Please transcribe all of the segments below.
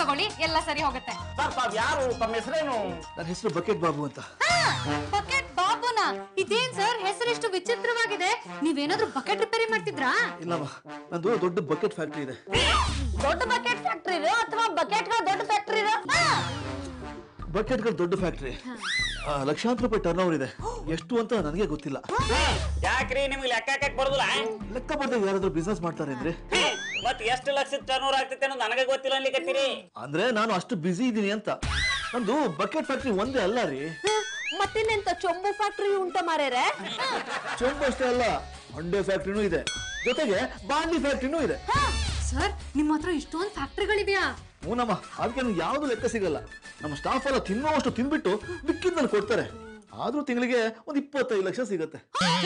ತಗೊಳ್ಳಿ ಎಲ್ಲ ಸರಿ ಹೋಗುತ್ತೆ ಸರ್ ತಾವ್ ಯಾರು ತಮ್ಮ ಹೆಸರೇನು ನನ್ನ ಹೆಸರು ಬಕೆಟ್ ಬಾಬು ಅಂತ ಬಕೆಟ್ ಬಾಬುನ ಇದೇನ್ ಸರ್ ಹೆಸರೆಷ್ಟು ವಿಚಿತ್ರವಾಗಿದೆ ನೀವೇನಾದ್ರೂ ಬಕೆಟ್ ರಿಪೇರಿ ಮಾಡ್ತಿದ್ರಾ ಇಲ್ಲಮ್ಮ ನಂದು ದೊಡ್ಡ ಬಕೆಟ್ ಫ್ಯಾಕ್ಟ್ರಿ ಇದೆ ದೊಡ್ಡ ಬಕೆಟ್ ಫ್ಯಾಕ್ಟ್ರಿ ಅಥವಾ ಬಕೆಟ್ಗಳ ದೊಡ್ಡ ಫ್ಯಾಕ್ಟ್ರಿ ಬಕೆಟ್ಗಳು ದೊಡ್ಡ ಫ್ಯಾಕ್ಟ್ರಿ ಲಕ್ಷಾಂತರ ರೂಪಾಯಿ ಟರ್ನ್ ಓವರ್ ಇದೆ ಎಷ್ಟು ಅಂತ ನನಗೆ ಗೊತ್ತಿಲ್ಲ ಯಾಕ್ರಿ ನಿಮ್ಗೆ ಲೆಕ್ಕ ಹಾಕಕ್ ಬರೋದಿಲ್ಲ ಲೆಕ್ಕ ಬರ್ದಾಗ ಯಾರಾದ್ರೂ ಬಿಸ್ನೆಸ್ ಮಾಡ್ತಾರೆ ಅಂದ್ರೆ ಮತ್ ಎಷ್ಟು ಲಕ್ಷದ ಟರ್ನ್ ಓವರ್ ಆಗ್ತೈತೆ ಅನ್ನೋದು ನನಗೆ ಗೊತ್ತಿಲ್ಲ ಅನ್ಲಿಕತ್ತೀರಿ ಅಂದ್ರೆ ನಾನು ಅಷ್ಟು ಬಿಸಿ ಇದ್ದೀನಿ ಅಂತ ನಂದು ಬಕೆಟ್ ಫ್ಯಾಕ್ಟ್ರಿ ಒಂದೇ ಅಲ್ಲ ರೀ ಮತ್ತಿನ್ನೆಂತ ಚೊಂಬು ಫ್ಯಾಕ್ಟ್ರಿ ಉಂಟ ಮಾರ್ಯಾರೆ ಚೊಂಬು ಅಷ್ಟೇ ಅಲ್ಲ ಅಂಡೆ ಫ್ಯಾಕ್ಟ್ರಿನೂ ಇದೆ ಜೊತೆಗೆ ಬಾಂಡಿ ಫ್ಯಾಕ್ಟ್ರಿನೂ ಇದೆ ಸರ್ ನಿಮ್ಮ ಹತ್ರ ಇಷ್ಟೊಂದು ಫ್ಯಾಕ್ಟ್ರಿಗಳಿದೆಯಾ ಹೂನಮ್ಮ ಅದಕ್ಕೆ ನಂಗೆ ಯಾವ್ದು ಲೆಕ್ಕ ಸಿಗಲ್ಲ ನಮ್ಮ ಸ್ಟಾಫ್ ಎಲ್ಲ ತಿನ್ನುವಷ್ಟು ತಿನ್ಬಿಟ್ಟು ಮಿಕ್ಕಿದ್ ನನಗೆ ಕೊಡ್ತಾರೆ ಆದ್ರೂ ತಿಂಗಳಿಗೆ ಒಂದ್ ಇಪ್ಪತ್ತೈದು ಲಕ್ಷ ಸಿಗತ್ತೆ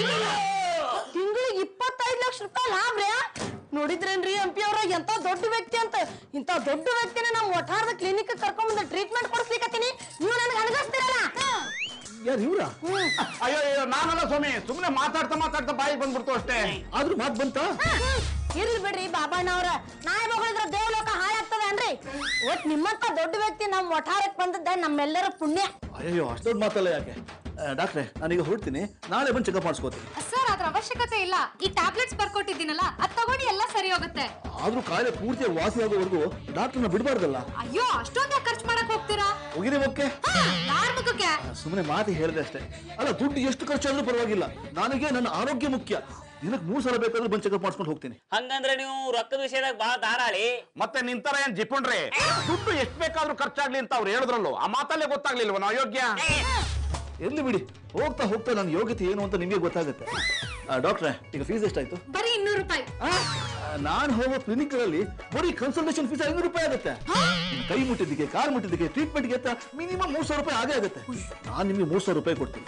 ತಿಂಗಳಿಗೆ ಇಪ್ಪತ್ತೈದು ಲಕ್ಷ ರೂಪಾಯಿ ಲಾಭ ರೀ ನೋಡಿದ್ರೇನ್ರಿ ಎಂ ಪಿ ಅವ್ರ ಎಂತ ದೊಡ್ಡ ವ್ಯಕ್ತಿ ಅಂತ ಇಂತ ದೊಡ್ಡ ವ್ಯಕ್ತಿನ ನಮ್ಮ ಒಟ್ಟಾರದ ಕ್ಲಿನಿಕ್ ಕರ್ಕೊಂಡ್ ಟ್ರೀಟ್ಮೆಂಟ್ ಕೊಡಿಸ್ಲಿಕತ್ತೀನಿ ನೀವು ನನಗೆ ಅಣಗಿಸ್ತೀರಲ್ಲ ಯಾರು ಇವ್ರ ಅಯ್ಯೋ ಅಯ್ಯೋ ನಾನಲ್ಲ ಸ್ವಾಮಿ ಸುಮ್ಮನೆ ಮಾತಾಡ್ತಾ ಮಾತಾಡ್ತಾ ಬಾಯಿಗೆ ಬಂದ್ಬಿಡ್ತು ಅಷ್ಟೇ ಆದ್ರೂ ಮಾತು ಬಂತಾ ಇರ್ಲಿ ಬಿಡ್ರಿ ಬಾಬಣ್ಣವ್ರ ನಾಯಿ ಮಗಳಿದ್ರ ದೇವಲೋಕ ಹಾಳಾಗ್ತದೆ ಅನ್ರಿ ಒಟ್ ನಿಮ್ಮಂತ ದೊಡ್ಡ ವ್ಯಕ್ತಿ ನಮ್ಮ ಒಠಾರಕ್ಕೆ ಬಂದದ್ದ ನಮ್ಮೆಲ್ಲರ ಪುಣ್ಯ ಅಯ್ಯೋ ಅಷ್ಟೊಂದು ಮಾತಲ್ಲ ಯಾಕೆ ಆ, ಡಾಕ್ಟ್ರೆ ನಾನೀಗ ಹೊರಡ್ತೀನಿ ನಾಳೆ ಬಂದು ಚೆಕಪ್ ಮಾಡಿಸ್ಕೋತೀನಿ ಸರ್ ಅದ್ರ ಅವಶ್ಯಕತೆ ಇಲ್ಲ ಈ ಟ್ಯಾಬ್ಲೆಟ್ಸ್ ಬರ್ಕೊಟ್ಟಿದ್ದೀನಲ್ಲ ಅದ್ ತಗೊಂಡು ಎಲ್ಲ ಸರಿ ಹೋಗುತ್ತೆ ಆದ್ರೂ ಕಾಯಿಲೆ ಪೂರ್ತಿಯಾಗಿ ವಾಸಿ ಆಗೋವರೆಗೂ ಡಾಕ್ಟರ್ನ ಬಿಡಬಾರ್ದಲ್ಲ ಅಯ್ಯೋ ಅಷ್ಟೊಂದ್ ಯಾಕೆ ಖರ್ಚು ಮಾಡಕ್ ಹೋಗ್ತೀರಾ ಹೋಗಿದೆ ಓಕೆ ಯಾರ್ ಮುಖಕ್ಕೆ ಸುಮ್ಮನೆ ಮಾತು ಹೇಳಿದೆ ಅಷ್ಟೇ ಅಲ್ಲ ದುಡ್ಡು ಎಷ್ಟು ಖರ್ಚಾದ್ರೂ ಪರವಾಗಿಲ್ಲ ನನಗೆ ನನ್ನ ಆರೋಗ್ಯ ಮುಖ್ಯ ದಿನಕ್ಕೆ ಮೂರು ಸಲ ಬೇಕಾದ್ರೂ ಬಂದು ಚೆಕಪ್ ಮಾಡ್ಸ್ಕೊಂಡು ಹೋಗ್ತೀನಿ ಹಂಗಂದ್ರೆ ನೀವು ರೊಕ್ಕದ ವಿಷಯದಾಗ ಬಾ ಧಾರಾಳಿ ಮತ್ತೆ ನಿಂತರ ಏನ್ ಜಿಪುಣ್ರಿ ದುಡ್ಡು ಎಷ್ಟ್ ಬೇಕಾದ್ರೂ ಖರ್ಚಾಗ್ಲಿ ಅಂತ ಅವ್ರು ಹೇಳಿದ್ರಲ್ಲೂ ಆ ಮಾತಲ್ಲೇ ಗೊತ್ತಾಗ್ಲಿಲ್ವನ ಅಯೋಗ್ಯ ಎಲ್ಲಿ ಬಿಡಿ ಹೋಗ್ತಾ ಹೋಗ್ತಾ ನನ್ನ ಯೋಗ್ಯತೆ ಏನು ಅಂತ ನಿಮಗೆ ಗೊತ್ತಾಗುತ್ತೆ ಡಾಕ್ಟ್ರೆ ಈಗ ಫೀಸ್ ಎಷ್ಟಾಯ್ತು ಬರೀ ಇನ್ನೂರು ರೂಪಾಯಿ ನಾನು ಹೋಗೋ ಕ್ಲಿನಿಕ್ಗಳಲ್ಲಿ ಬರೀ ಕನ್ಸಲ್ಟೇಷನ್ ಫೀಸ್ ಐನೂರು ರೂಪಾಯಿ ಆಗುತ್ತೆ ನಿಮ್ ಕೈ ಮುಟ್ಟಿದ್ದಕ್ಕೆ ಕಾಲ್ ಮುಟ್ಟಿದ್ದಕ್ಕೆ ಟ್ರೀಟ್ಮೆಂಟ್ಗೆ ಅಂತ ಮಿನಿಮಮ್ ಮೂರ್ ಸಾವಿರ ರೂಪಾಯಿ ಆಗೇ ಆಗುತ್ತೆ ನಾನು ನಿಮಗೆ ಮೂರ್ ಸಾವಿರ ರೂಪಾಯಿ ಕೊಡ್ತೀನಿ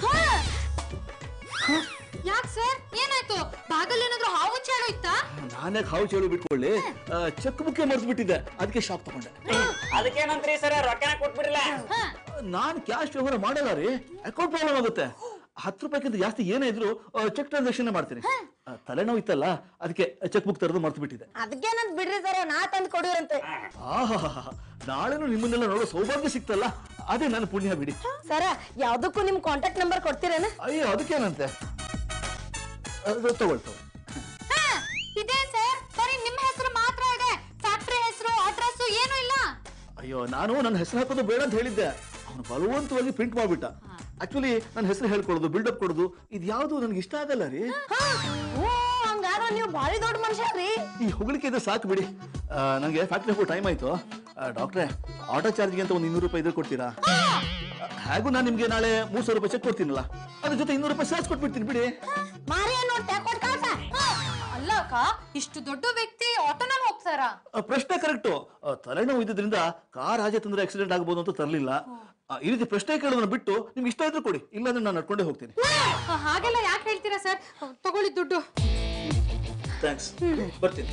ಯಾಕ್ ಸರ್ ಏನಾಯ್ತು ಬಾಗಲ್ ಏನಾದ್ರು ಹಾವು ಚಾಳು ಇತ್ತಾ ನಾನೇ ಹಾವು ಚೇಳು ಬಿಟ್ಕೊಳ್ಳಿ ಚೆಕ್ ಬುಕ್ ಮರ್ತು ಬಿಟ್ಟಿದ್ದೆ ಅದಕ್ಕೆ ಶಾಪ್ ತಗೊಂಡೆ ಅದಕ್ಕೇನಂತ್ರಿ ಸರ್ ರೊಕ್ಕನ ಕೊಟ್ಬಿಡ್ರಲ್ಲ ನಾನ್ ಕ್ಯಾಶ್ ವ್ಯವಹಾರ ಮಾಡಲ್ಲ ರೀ ಅಕೌಂಟ್ ಪ್ರಾಬ್ಲಮ್ ಆಗುತ್ತೆ ಹತ್ತು ರೂಪಾಯಿಗಿಂತ ಜಾಸ್ತಿ ಏನೇ ಇದ್ರು ಚೆಕ್ ಟ್ರಾನ್ಸಾಕ್ಷನ್ ಮಾಡ್ತೀನಿ ಆ, ತಲೆನೋವು ಇತ್ತಲ್ಲ ಅದಕ್ಕೆ ಚೆಕ್ ಬುಕ್ ತರದು ಮರ್ತು ಬಿಟ್ಟಿದ್ದೆ ಅದಕ್ಕೇನಂತ ಬಿಡ್ರಿ ಸರ ನಾ ತಂದು ಕೊಡಿವ್ರಂತೆ ಆಹಾ ನಾಳೆನೂ ನಿಮ್ಮನ್ನೆಲ್ಲ ನೋಡೋ ಸೌಭಾಗ್ಯ ಸಿಕ್ತಲ್ಲ ಅದೇ ನನ್ನ ಪುಣ್ಯ ಬಿಡಿ ಸರ ಯಾವ್ದಕ್ಕೂ ನಿಮ್ ಕಾಂಟ್ಯಾಕ್ಟ್ ನಂಬರ್ ಕೊಡ್ತೀರೇನ ಅಯ್ಯೋ ಅದಕ್ಕೇನಂತೆ ಅದು ತಗೊಳ್ ತಗೊಳ್ ಇದೇನ್ ಸರ್ ಬರೀ ನಿಮ್ಮ ಹೆಸರು ಮಾತ್ರ ಇದೆ ಫ್ಯಾಕ್ಟ್ರಿ ಹೆಸರು ಅಡ್ರೆಸ್ ಏನು ಇಲ್ಲ ಅಯ್ಯೋ ನಾನು ನನ್ನ ಹೆಸರು ಹಾಕೋದು ಬೇಡ ಅಂತ ಹೇಳಿದ್ದೆ ಅವನು ಬಲವಂತವಾಗಿ ಪ್ರಿಂಟ್ ಮಾಡ್ಬಿಟ್ಟ ಆಕ್ಚುಲಿ ನನ್ನ ಹೆಸರು ಹೇಳ್ಕೊಡೋದು ಬಿಲ್ಡಪ್ ಕೊಡೋದು ಇದು ಯಾವುದು ನನಗೆ ಇಷ್ಟ ಆಗಲ್ಲ ರೀ ಓ ಹಂಗಾರ ನೀವು ಭಾರಿ ದೊಡ್ಡ ಮನುಷ್ಯ ರೀ ಈ ಹೊಗಳಿಕೆ ಇದ್ರೆ ಸಾಕು ಬಿಡಿ ಆ, ನನಗೆ ಫ್ಯಾಕ್ಟ್ರಿ ಹೋಗೋ ಟೈಮ್ ಆಯ್ತು ಆ, ಡಾಕ್ಟ್ರೆ ಆಟೋ ಚಾರ್ಜ್ಗೆ ಅಂತ ಒಂದು ಇನ್ನೂರು ರೂಪಾಯಿ ಇದ್ರೆ ಕೊಡ್ತೀರಾ ಹಾಗೂ ನಾನು ನಿಮ್ಗೆ ನಾಳೆ ಮೂರ್ ಸಾವಿರ ರೂಪಾಯಿ ಚೆಕ್ ಕೊಡ್ತೀನಲ್ಲ ಅದ್ರ ಜೊತೆ ಇನ್ನೂರು ರೂಪಾಯಿ ಸೇರ್ಸ್ ಕೊಟ್ಬಿಡ್ತೀನಿ ಬಿಡಿ ಮಾರಿ ನೋಡ್ತಾ ಕೊಟ್ ಕಳ್ಸ ಅಲ್ಲ ಅಕ್ಕ ಇಷ್ಟು ದೊಡ್ಡ ವ್ಯಕ್ತಿ ಆಟೋನಲ್ಲಿ ಹೋಗ್ತಾರಾ ಆ, ಪ್ರಶ್ನೆ ಕರೆಕ್ಟು ತಲೆನೋವು ಇದ್ದಿದ್ರಿಂದ ಕಾರ್ ಹಾಗೆ ತಂದ್ರೆ ಆಕ್ಸಿಡೆಂಟ್ ಆಗ್ಬೋದು ಅಂತ ತರಲಿಲ್ಲ ಈ ರೀತಿ ಪ್ರಶ್ನೆ ಕೇಳೋದನ್ನ ಬಿಟ್ಟು ನಿಮ್ಗೆ ಇಷ್ಟ ಇದ್ರೆ ಕೊಡಿ ಇಲ್ಲಾಂದ್ರೆ ನಾನು ನಡ್ಕೊಂಡೇ ಹೋಗ್ತೀನಿ ಹಾಗೆಲ್ಲ ಯಾಕೆ ಹೇಳ್ತೀರಾ ಸರ್ ತಗೊಳ್ಳಿ ದುಡ್ಡು ಥ್ಯಾಂಕ್ಸ್ ಬರ್ತೀನಿ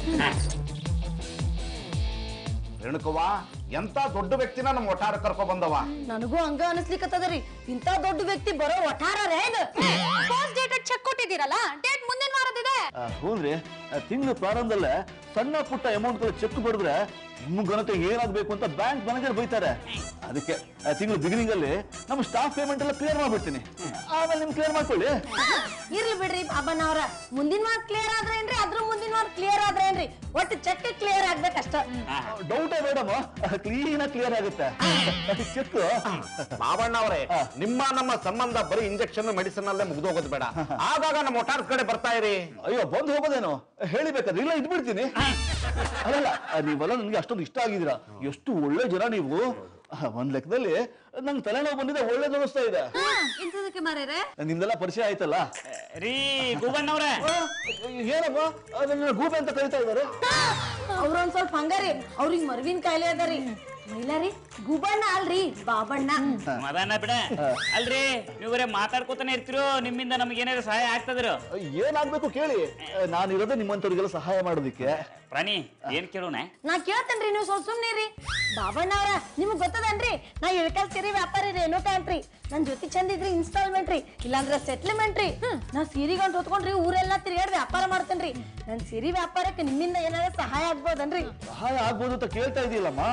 ರೇಣುಕವ್ವ ಎಂತ ದೊಡ್ಡ ವ್ಯಕ್ತಿನ ನಮ್ಮ ಒಟ್ಟಾರ ಕರ್ಕೊ ಬಂದವ ನನಗೂ ಹಂಗ ಅನಿಸ್ಲಿಕ್ಕತ್ತದರಿ ಇಂತ ದೊಡ್ಡ ವ್ಯಕ್ತಿ ಬರೋ ಒಠಾರ ರೇ ಇದು ಫಸ್ಟ್ ಡೇಟೆಡ್ ಚೆಕ್ ಕೊಟ್ಟಿದ್ದೀರಲ್ಲ ಡೇಟ್ ಮುಂದಿನ ವಾರದಿದೆ ಹ್ಞೂನ್ರಿ ತಿಂಗಳು ಪ್ರಾರಂಭದಲ್ಲೇ ಸಣ್ಣ ಪುಟ್ಟ ಅಮೌಂಟ್ಗಳು ಚೆಕ್ ಬಡಿದ್ರೆ ನಿಮ್ಮ ಘನತೆ ಏನಾಗಬೇಕು ಅಂತ ಬ್ಯಾಂಕ್ ಮ್ಯಾನೇಜರ್ ಬೈತಾರೆ ಅದಕ್ಕೆ ತಿಂಗಳು ಬಿಗಿನಿಂಗ್ ಅಲ್ಲಿ ನಮ್ಮ ಸ್ಟಾಫ್ ಪೇಮೆಂಟ್ ಎಲ್ಲ ಕ್ಲಿಯರ್ ಮಾಡ್ಬಿಡ್ತೀನಿ ಆಮೇಲೆ ನಿಮ್ಗೆ ಕ್ಲಿಯರ್ ಮಾಡ್ಕೊಳ್ಳಿ ಇರ್ಲಿ ಬಿಡ್ರಿ ಬಾಬಣ್ಣವ್ರ ಮುಂದಿನ ವಾರ ಕ್ಲಿಯರ್ ಆದ್ರೇನ್ರಿ ಅದ್ರ ಮುಂದಿನ ವಾರ ಕ್ಲಿಯರ್ ಆದ್ರೇನ್ರಿ ಒಟ್ಟು ಚೆಕ್ ಕ್ಲಿಯರ್ ಆಗ್ಬೇಕಷ್ಟ ಡೌಟೇ ಮೇಡಮ್ ಕ್ಲೀನ್ ಆಗಿ ಕ್ಲಿಯರ್ ಆಗುತ್ತೆ ಚೆಕ್ ಮಾವಣ್ಣ ಅವರೇ ನಿಮ್ಮ ನಮ್ಮ ಸಂಬಂಧ ಬರೀ ಇಂಜೆಕ್ಷನ್ ಮೆಡಿಸಿನ್ ಅಲ್ಲೇ ಮುಗ್ದೋಗೋದು ಬೇಡ ಆಗಾಗ ನಮ್ಮ ಒಟ್ಟಾರ ಕಡೆ ಬರ್ತಾ ಇರಿ ಅಯ್ಯೋ ಬಂದು ಹೋಗೋದೇನೋ ಹೇಳಿಬೇಕಾದ್ರೆ ಇಲ್ಲ ಇದ್ಬಿಡ್ತೀನಿ ಅಲ್ಲಲ್ಲ ನೀವೆಲ್ಲ ನನಗೆ ಅಷ್ಟೊಂದು ಇಷ್ಟ ಆಗಿದ್ದೀರಾ ಎಷ್ಟು ಒಳ್ಳೆ ಜನ ನೀವು ಒಂದ್ ಲೆಕ್ಕದಲ್ಲಿ ನಂಗೆ ತಲೆನೋವು ಬಂದಿದೆ ಒಳ್ಳೇದು ಅನಿಸ್ತಾ ಇದೆ ಇಂಥದಕ್ಕೆ ಮಾರೇರೆ ನಿಮ್ದೆಲ್ಲ ಪರಿಚಯ ಆಯ್ತಲ್ಲ ರೀ ಗೂಬಣ್ಣವ್ರ ಆ, ಏನಮ್ಮ ಅದನ್ನ ಗೂಬೆ ಅಂತ ಕರಿತಾ ಇದ್ದಾರೆ ಅವ್ರೊಂದ್ ಸ್ವಲ್ಪ ಹಂಗಾರಿ ಅವ್ರಿಗೆ ಮರ್ವಿನ ಕಾಯಿಲೆ ಅದರಿ ಮೈಲಾರಿ ಗುಬಣ್ಣ ಅಲ್ರಿ ಬಾಬಣ್ಣ ಮದನ ಬಿಡ ಅಲ್ರಿ ನೀವು ಬರೇ ಮಾತಾಡ್ಕೊತಾನೆ ಇರ್ತಿರೋ ನಿಮ್ಮಿಂದ ನಮ್ಗೆ ಏನಾದ್ರು ಸಹಾಯ ಆಗ್ತದಿರೋ ಏನಾಗ್ಬೇಕು ಕೇಳಿ ನಾನಿರೋದೇ ನಿಮ್ಮಂತವ್ರಿಗೆಲ್ಲ ಸಹಾಯ ಮಾಡೋದಿಕ್ಕೆ ಪ್ರಾಣಿ ಏನ್ ಕೇಳೋಣ ನಾ ಕೇಳ್ತೇನ್ರಿ ನೀವು ಸ್ವಲ್ಪ ಸುಮ್ನೆ ರೀ ಬಾಬಣ್ಣವ್ರ ನಿಮ್ಗ್ ಗೊತ್ತದನ್ರಿ ನಾ ಇಳ್ಕಲ್ ಸೀರೆ ವ್ಯಾಪಾರಿ ರೇಣುಕಾ ಅಂತ್ರಿ ನನ್ ಜೊತೆ ಚಂದ ಇದ್ರಿ ಇನ್ಸ್ಟಾಲ್ಮೆಂಟ್ ರೀ ಇಲ್ಲಾಂದ್ರ ಸೆಟ್ಲ್ಮೆಂಟ್ ರೀ ನಾ ಸೀರೆಗಂಟ್ ಹೊತ್ಕೊಂಡ್ರಿ ಊರೆಲ್ಲ ತಿರ್ಗಾಡಿ ವ್ಯಾಪಾರ ಮಾಡ್ತೇನ್ರಿ ನನ್ ಸೀರೆ ವ್ಯಾಪಾರಕ್ಕೆ ನಿಮ್ಮಿಂದ ಏನಾದ್ರು ಸಹಾಯ ಆಗ್ಬೋದನ್ರಿ ಸಹಾಯ ಆಗ್ಬೋದು ಅಂತ ಕೇಳ್ತಾ ಇದೀಯಲ್ಲಮ್ಮ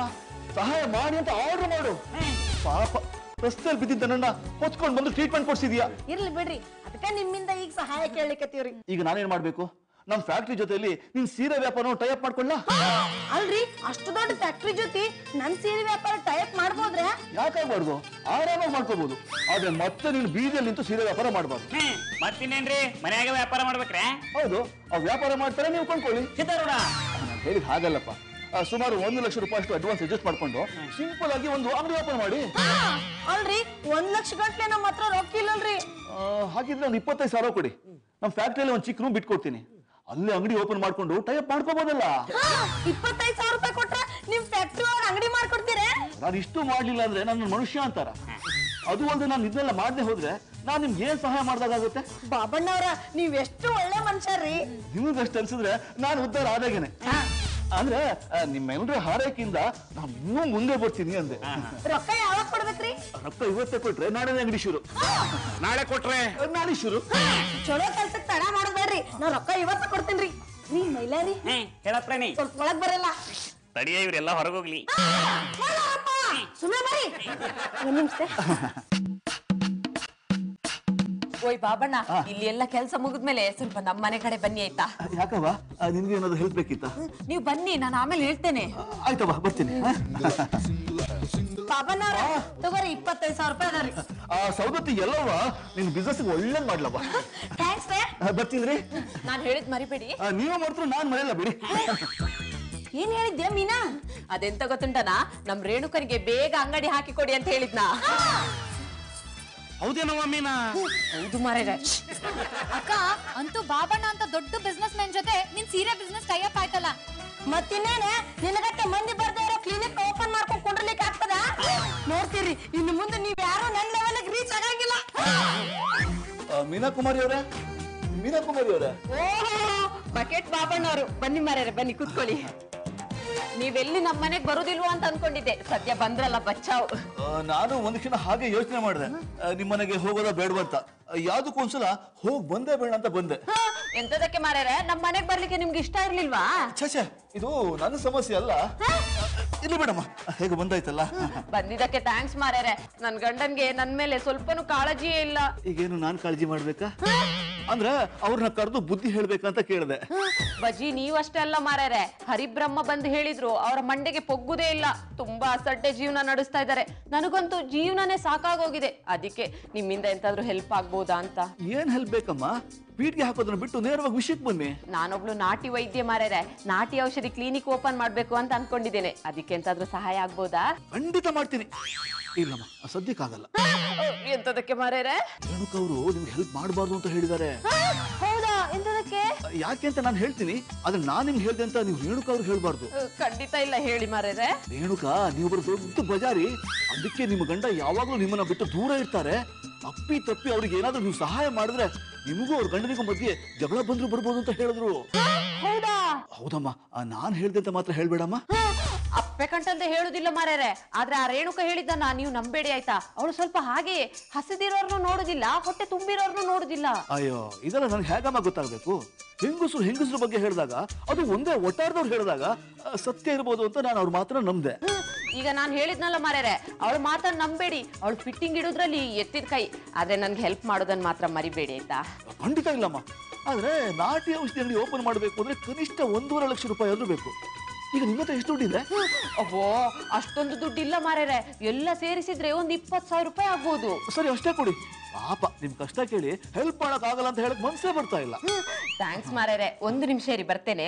ಸಹಾಯ ಮಾಡಿ ಅಂತ ಆರ್ಡರ್ ಮಾಡು ಪಾಪ ರಸ್ತೆಯಲ್ಲಿ ಬಿದ್ದಿದ್ದ ನನ್ನ ಹೊತ್ಕೊಂಡು ಬಂದು ಟ್ರೀಟ್ಮೆಂಟ್ ಕೊಡ್ಸಿದ್ಯಾ ಇರ್ಲಿ ಬಿಡ್ರಿ ಅದಕ್ಕ ನಿಮ್ಮಿಂದ ಈಗ ಸಹಾಯ ಕೇಳಲಿಕತ್ತೀವ್ರಿ ಈಗ ನಾನೇನ್ ಮಾಡ್ಬೇಕು ನಮ್ ಫ್ಯಾಕ್ಟ್ರಿ ಜೊತೆಲಿ ನಿನ್ ಸೀರೆ ವ್ಯಾಪಾರ ಟೈಪ್ ಮಾಡ್ಕೊಳ್ಳ ಅಲ್ರಿ ಅಷ್ಟು ದೊಡ್ಡ ಫ್ಯಾಕ್ಟ್ರಿ ಜೊತೆ ನನ್ ಸೀರೆ ವ್ಯಾಪಾರ ಟೈಪ್ ಮಾಡ್ಬೋದ್ರೆ ಯಾಕಾಗ್ಬಾರ್ದು ಆರಾಮಾಗಿ ಮಾಡ್ಕೋಬಹುದು ಆದ್ರೆ ಮತ್ತೆ ನೀನು ಬೀದಿಯಲ್ಲಿ ನಿಂತು ಸೀರೆ ವ್ಯಾಪಾರ ಮಾಡಬಾರ್ದು ಹ್ಮ್ ಮತ್ತಿನ್ನೇನ್ರಿ ಮನ್ಯಾಗ ವ್ಯಾಪಾರ ಮಾಡ್ಬೇಕ್ರೆ ಹೌದು ಆ ವ್ಯಾಪಾರ ಮಾಡ್ತಾರೆ ನೀವು ಕೊಂಡ್ಕೊಳ್ಳಿ ಸಿದ್ಧಾರೂಢ ನಾನು ಹೇಳಿದ್ ಹಾಗಲ್ಲಪ್ಪ ಆ, ಸುಮಾರು ಒಂದು ಲಕ್ಷ ರೂಪಾಯಿ ಅಷ್ಟು ಅಡ್ವಾನ್ಸ್ ಅಡ್ಜಸ್ಟ್ ಮಾಡ್ಕೊಂಡು ಸಿಂಪಲ್ ಆಗಿ ಒಂದು ಅಂಗಡಿ ವ್ಯಾಪಾರ ಮಾಡಿ ಅಲ್ರಿ ಒಂದ್ ಲಕ್ಷ ಗಂಟ್ಲೆ ನಮ್ಮ ಹತ್ರ ರೊಕ್ಕ ಇಲ್ಲಲ್ರಿ ಆ, ಹಾಗಿದ್ರೆ ಒಂದು ಇಪ್ಪತ್ತೈದು ಸಾವಿರ ಕೊಡಿ ನಮ್ಮ ಫ್ಯಾಕ್ಟ್ರಿಯಲ್ಲಿ ಒಂದು ಚಿಕ್ಕ ರೂಮ್ ಬಿಟ್ಕೊಡ್ತೀನಿ ಅಲ್ಲೇ ಅಂಗಡಿ ಓಪನ್ ಮಾಡ್ಕೊಂಡು ಟೈಪ್ ಮಾಡ್ಕೋಬೋದಲ್ಲ ಇಪ್ಪತ್ತೈದು ಸಾವಿರ ರೂಪಾಯಿ ಕೊಟ್ರೆ ನಿಮ್ ಫ್ಯಾಕ್ಟ್ರಿ ಒಳಗೆ ಅಂಗಡಿ ಮಾಡ್ಕೊಡ್ತೀರಾ ನಾನು ಇಷ್ಟು ಮಾಡ್ಲಿಲ್ಲ ಅಂದ್ರೆ ನನ್ನ ಮನುಷ್ಯ ಅಂತಾರ ಅದು ಅಲ್ಲದೆ ನಾನು ಇದನ್ನೆಲ್ಲ ಮಾಡದೆ ಹೋದ್ರೆ ನಾನು ನಿಮ್ಗೆ ಏನ್ ಸಹಾಯ ಮಾಡ್ದಾಗುತ್ತೆ ಬಾಬಣ್ಣವ್ರ ನೀವ್ ಎಷ್ಟು ಒಳ್ಳೆ ಮನುಷ್ಯರ್ರಿ ನಿಮಗಷ್ಟು ಅನ್ಸಿದ್ರೆ ನಾನು ಉದ್ಧಾರ ಆದಾಗೇನೆ ಅಂದ್ರೆ ಆ, ನಿಮ್ಮೆಲ್ಲರ ಹಾರೈಕೆಯಿಂದ ನಾನು ಇನ್ನೂ ಮುಂದೆ ಬರ್ತೀನಿ ಅಂದೆ ರೊಕ್ಕ ಯಾವಾಗ ಕೊಡ್ಬೇಕ್ರಿ ರೊಕ್ಕ ಇವತ್ತೇ ಕೊಟ್ರೆ ನಾಳೆ ಅಂಗಡಿ ಶುರು ನಾಳೆ ಕೊಟ್ರೆ ನಾಳೆ ಶುರು ಚಲೋ ಕೆಲ್ಸಕ್ಕೆ ತಡ ಮಾಡೋದ್ಬೇಡ್ರಿ ನಾ ರೊಕ್ಕ ಇವತ್ತ ಕೊಡ್ತೇನ್ರಿ ನೀ ಮೈಲಾರಿ ಹ್ಮ್ ಹೇಳಪ್ರಾಣಿ ಸ್ವಲ್ಪ ಒಳಗ್ ಬರಲ್ಲ ತಡಿಯ ಇವ್ರೆಲ್ಲ ಹೊರಗೋಗ್ಲಿ ಸುಮ್ಮನೆ ಬರ್ರಿ ಒಂದ್ ನಿಮಿಷ ಓಯ್ ಬಾಬಣ್ಣ ಇಲ್ಲಿ ಎಲ್ಲ ಕೆಲಸ ಮುಗಿದ್ಮೇಲೆ ಸ್ವಲ್ಪ ನಮ್ಮ ಮನೆ ಕಡೆ ಬನ್ನಿ ಆಯ್ತಾ ಯಾಕವ್ವ ಆ, ನಿನ್ಗೆ ಏನಾದ್ರು ಹೆಲ್ಪ್ ಬೇಕಿತ್ತ ನೀವು ಬನ್ನಿ ನಾನು ಆಮೇಲೆ ಹೇಳ್ತೇನೆ ಆಯ್ತವ್ವ ಬರ್ತೀನಿ ಹ? ಬಾಬಣ್ಣವ್ರ ತಗೋರಿ ಇಪ್ಪತ್ತೈದು ಸಾವಿರ ರೂಪಾಯಿ ಅದಾವ್ರಿ ಆ ಸೌದತ್ತಿ ಎಲ್ಲವ್ವ ನಿನ್ ಬಿಸ್ನೆಸ್ ಒಳ್ಳೇದ್ ಮಾಡ್ಲವ್ವ ಥ್ಯಾಂಕ್ಸ್ ರೇ ಆ, ಬರ್ತೀನ್ರಿ ನಾನು ಹೇಳಿದ್ ಮರಿಬೇಡಿ ಆ, ನೀವೇ ಮಾಡ್ತಾರೆ ನಾನ್ ಮರೆಯಲ್ಲ ಬಿಡಿ ಏನ್ ಹೇಳಿದ್ದೆ ಮೀನಾ ಅದೆಂತ ಗೊತ್ತುಂಟನಾ ನಮ್ ರೇಣುಕನಿಗೆ ಬೇಗ ಅಂಗಡಿ ಹಾಕಿ ಕೊಡಿ ಅಂತ ಹೇಳಿದ್ನಾ ಹೌದೇನವ ಮೀನಾ ಹೌದು ಮಾರೇರೆ ಅಕ್ಕ ಅಂತೂ ಬಾಬಣ್ಣ ಅಂತ ದೊಡ್ಡ ಬಿಸ್ನೆಸ್ ಮ್ಯಾನ್ ಜೊತೆ ನಿನ್ ಸೀರೆ ಬಿಸ್ನೆಸ್ ಟೈಅಪ್ ಆಯ್ತಲ್ಲ ಮತ್ತಿನ್ನೇನ ನಿನಗತ್ತೆ ಮಂದಿ ಬರ್ದೇ ಇರೋ ಕ್ಲಿನಿಕ್ ಓಪನ್ ಮಾಡ್ಕೊಂಡ್ ಕುಂಡ್ರಲಿಕ್ಕೆ ಆಗ್ತದ ನೋಡ್ತೀರಿ ಇನ್ನು ಮುಂದೆ ನೀವ್ ಯಾರು ನನ್ ಲೆವೆಲ್ಗೆ ರೀಚ್ ಆಗಂಗಿಲ್ಲ ಆ, ಮೀನಾ ಕುಮಾರಿ ಅವರೇ ಮೀನಾ ಕುಮಾರಿ ಅವರೇ ಓಹೋ ಬಕೆಟ್ ಬಾಬಣ್ಣವರು ಬನ್ನಿ ಮಾರೇರೆ ಬನ್ನಿ ಕುತ್ಕೊಳ್ಳಿ ನೀವೆಲ್ಲಿ ನಮ್ಮ ಮನೆಗ್ ಬರುದಿಲ್ವೋ ಅಂತ ಅನ್ಕೊಂಡಿದ್ದೆ ಸದ್ಯ ಬಂದ್ರಲ್ಲ ಬಚ್ಚಾವ್ ಆ, ನಾನು ಒಂದ್ ಕ್ಷಣ ಹಾಗೆ ಯೋಚನೆ ಮಾಡಿದೆ ನಿಮ್ಮನೆಗೆ ಹೋಗೋದ ಬೇಡವಂತ ಯಾವ್ದಕ್ಕೂ ಒಂದ್ಸಲ ಹೋಗ್ ಬಂದೇ ಬೇಡ ಅಂತ ಬಂದೆ ಹ, ಎಂತದಕ್ಕೆ ಮಾರೇರೆ ನಮ್ಮ ಮನೆಗ್ ಬರ್ಲಿಕ್ಕೆ ನಿಮ್ಗೆ ಇಷ್ಟ ಇರ್ಲಿಲ್ವಾ ಛೇ ಛೇ ಇದು ನನ್ನ ಸಮಸ್ಯೆ ಅಲ್ಲ ಇಲ್ಲಿ ಬೇಡಮ್ಮ ಹೇಗೆ ಬಂದಾಯ್ತಲ್ಲ ಬಂದಿದ್ದಕ್ಕೆ ಥ್ಯಾಂಕ್ಸ್ ಮಾರೇರೆ ನನ್ ಗಂಡನ್ಗೆ ನನ್ ಮೇಲೆ ಸ್ವಲ್ಪನೂ ಕಾಳಜಿಯೇ ಇಲ್ಲ ಈಗೇನು ನಾನ್ ಕಾಳಜಿ ಮಾಡ್ಬೇಕಾ ಅಂದ್ರೆ ಅವ್ರನ್ನ ಕರೆದು ಬುದ್ಧಿ ಹೇಳ್ಬೇಕಂತ ಕೇಳಿದೆ ಬಜಿ ನೀವಷ್ಟೇ ಅಲ್ಲ ಮಾರೇರೆ ಹರಿಬ್ರಹ್ಮ ಬಂದು ಹೇಳಿದ್ರು ಅವರ ಮಂಡೆಗೆ ಪೊಗ್ಗುದೇ ಇಲ್ಲ ತುಂಬಾ ಅಸಡ್ಡೆ ಜೀವನ ನಡೆಸ್ತಾ ಇದ್ದಾರೆ ನನಗಂತೂ ಜೀವನನೇ ಸಾಕಾಗೋಗಿದೆ ಅದಕ್ಕೆ ನಿಮ್ಮಿಂದ ಎಂತಾದ್ರೂ ಹೆಲ್ಪ್ ಆಗ್ಬೋದಾ ಅಂತ ಏನ್ ಹೆಲ್ಪ್ ಬೇಕಮ್ಮ ಪೀಟ್ಗೆ ಹಾಕೋದನ್ನ ಬಿಟ್ಟು ನೇರವಾಗಿ ವಿಷಯಕ್ಕೆ ಬನ್ನಿ ನಾನೊಬ್ಳು ನಾಟಿ ವೈದ್ಯ ಮಾರೇರೆ ನಾಟಿ ಔಷಧಿ ಕ್ಲಿನಿಕ್ ಓಪನ್ ಮಾಡ್ಬೇಕು ಅಂತ ಅನ್ಕೊಂಡಿದ್ದೇನೆ ಅದಕ್ಕೆ ಎಂತಾದ್ರೂ ಸಹಾಯ ಆಗ್ಬೋದಾ ಖಂಡಿತ ಮಾಡ್ತೀನಿ ಇಲ್ಲಮ್ಮ ಸದ್ಯಕ್ಕಾಗಲ್ಲ ಎಂತದಕ್ಕೆ ಮಾರೇರೆ ರೇಣುಕವರು ನಿಮ್ಗೆ ಹೆಲ್ಪ್ ಮಾಡಬಾರ್ದು ಅಂತ ಹೇಳಿದ್ದಾರೆ ಹೌದಾ ಎಂತದಕ್ಕೆ ಯಾಕೆ ಅಂತ ನಾನು ಹೇಳ್ತೀನಿ ಆದ್ರೆ ನಾನ್ ನಿಮ್ಗೆ ಹೇಳ್ದೆ ಅಂತ ನೀವು ರೇಣುಕ ಅವ್ರಿಗೆ ಹೇಳ್ಬಾರ್ದು ಅಹ್, ಖಂಡಿತ ಇಲ್ಲ ಹೇಳಿ ಮಾರೇರೆ ರೇಣುಕ ನೀವೊಬ್ಬರು ದೊಡ್ಡ ಬಜಾರಿ ಅದಕ್ಕೆ ನಿಮ್ಮ ಗಂಡ ಯಾವಾಗ್ಲೂ ನಿಮ್ಮನ್ನ ಬಿಟ್ಟು ದೂರ ಇರ್ತಾರೆ ಅಪ್ಪಿ ತಪ್ಪಿ ಅವ್ರಿಗೆ ಏನಾದ್ರೂ ನೀವು ಸಹಾಯ ಮಾಡಿದ್ರೆ ನಿಮಗೂ ಅವ್ರ ಗಂಡನಿಗೂ ಮಧ್ಯೆ ಜಗಳ ಬಂದ್ರು ಬರ್ಬೋದು ಅಂತ ಹೇಳಿದ್ರು ಹೌದಾ ಹೌದಮ್ಮ ಆ, ನಾನ್ ಹೇಳ್ದೆ ಅಂತ ಮಾತ್ರ ಹೇಳ್ಬೇಡಮ್ಮ ಅಪ್ಪೆ ಕಂಟಂತೆ ಹೇಳುದಿಲ್ಲ ಮಾರೇರೆ ಆದ್ರೆ ಆ ರೇಣುಕ ಹೇಳಿದ್ದನ್ನ ನೀವು ನಂಬೇಡಿ ಆಯ್ತಾ ಅವಳು ಸ್ವಲ್ಪ ಹಾಗೆಯೇ ಹಸಿದಿರೋರ್ನು ನೋಡುದಿಲ್ಲ ಹೊಟ್ಟೆ ತುಂಬಿರೋರ್ನು ನೋಡುದಿಲ್ಲ ಅಯ್ಯೋ ಇದೆಲ್ಲ ನನ್ಗೆ ಹೇಗಮ್ಮ ಗೊತ್ತಾಗ್ಬೇಕು ಹೆಂಗಸರು ಹೆಂಗಸರ ಬಗ್ಗೆ ಹೇಳಿದಾಗ ಅದು ಒಂದೇ ಒಟ್ಟಾರ್ದವ್ರು ಹೇಳಿದಾಗ ಆ, ಸತ್ಯ ಇರ್ಬೋದು ಅಂತ ನಾನು ಅವ್ರ ಮಾತ್ರ ನಂಬ್ದೆ ಈಗ ನಾನು ಹೇಳಿದ್ನಲ್ಲ ಮಾರೇರೆ ಅವಳು ಮಾತನ್ನ ನಂಬೇಡಿ ಅವಳು ಫಿಟ್ಟಿಂಗ್ ಇಡೋದ್ರಲ್ಲಿ ಎತ್ತಿದ ಕೈ ಆದ್ರೆ ನನ್ಗೆ ಹೆಲ್ಪ್ ಮಾಡೋದನ್ನ ಮಾತ್ರ ಮರಿಬೇಡಿ ಆಯ್ತಾ ಖಂಡಿತ ಇಲ್ಲಮ್ಮ ಆದ್ರೆ ನಾಟಿ ಔಷಧಿ ಅಂಗಡಿ ಓಪನ್ ಮಾಡಬೇಕು ಅಂದ್ರೆ ಕನಿಷ್ಠ ಒಂದೂವರೆ ಲಕ್ಷ ರೂಪಾಯಿ ಆದ್ರೂ ಬೇಕು ಈಗ ನಿಮ್ಮ ಹತ್ರ ಎಷ್ಟು ದುಡ್ಡಿದೆ ಅಬ್ಬೋ ಅಷ್ಟೊಂದು ದುಡ್ಡಿಲ್ಲ ಮಾರೇರೆ ಎಲ್ಲ ಸೇರಿಸಿದ್ರೆ ಒಂದ್ ಇಪ್ಪತ್ ಸಾವಿರ ರೂಪಾಯಿ ಆಗ್ಬೋದು ಸರಿ ಅಷ್ಟೇ ಕೊಡಿ ಪಾಪ ನಿಮ್ ಕಷ್ಟ ಕೇಳಿ ಹೆಲ್ಪ್ ಮಾಡಕ್ ಆಗಲ್ಲ ಅಂತ ಹೇಳಕ್ ಮನ್ಸೇ ಬರ್ತಾ ಇಲ್ಲ ಥ್ಯಾಂಕ್ಸ್ ಮಾರೇರೆ ಒಂದು ನಿಮಿಷ ಇರಿ ಬರ್ತೇನೆ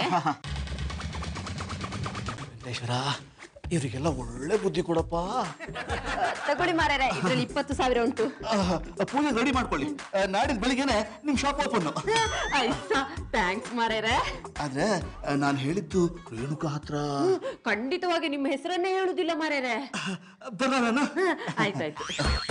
ವೆಂಕಟೇಶ್ವರ ಇವರಿಗೆಲ್ಲ ಒಳ್ಳೆ ಬುದ್ಧಿ ಕೊಡಪ್ಪ ತಗೊಳ್ಳಿ ಮಾರೇರೆ ಇದ್ರಲ್ಲಿ ಇಪ್ಪತ್ತು ಸಾವಿರ ಉಂಟು ಆಹ್, ಪೂಜೆ ರೆಡಿ ಮಾಡ್ಕೊಳ್ಳಿ ಆ, ನಾಡಿದ್ ಬೆಳಿಗ್ಗೆನೆ ನಿಮ್ ಶಾಪ್ ಓಪನ್ ಆಯ್ತಾ ಥ್ಯಾಂಕ್ಸ್ ಮಾರೇರೆ ಆದ್ರೆ ನಾನು ಹೇಳಿದ್ದು ರೇಣುಕಾ ಹತ್ರ ಖಂಡಿತವಾಗಿ ನಿಮ್ಮ ಹೆಸರನ್ನೇ ಹೇಳುದಿಲ್ಲ ಮಾರೇರೆ ಬರ ನಾನು ಆಯ್ತಾಯ್ತು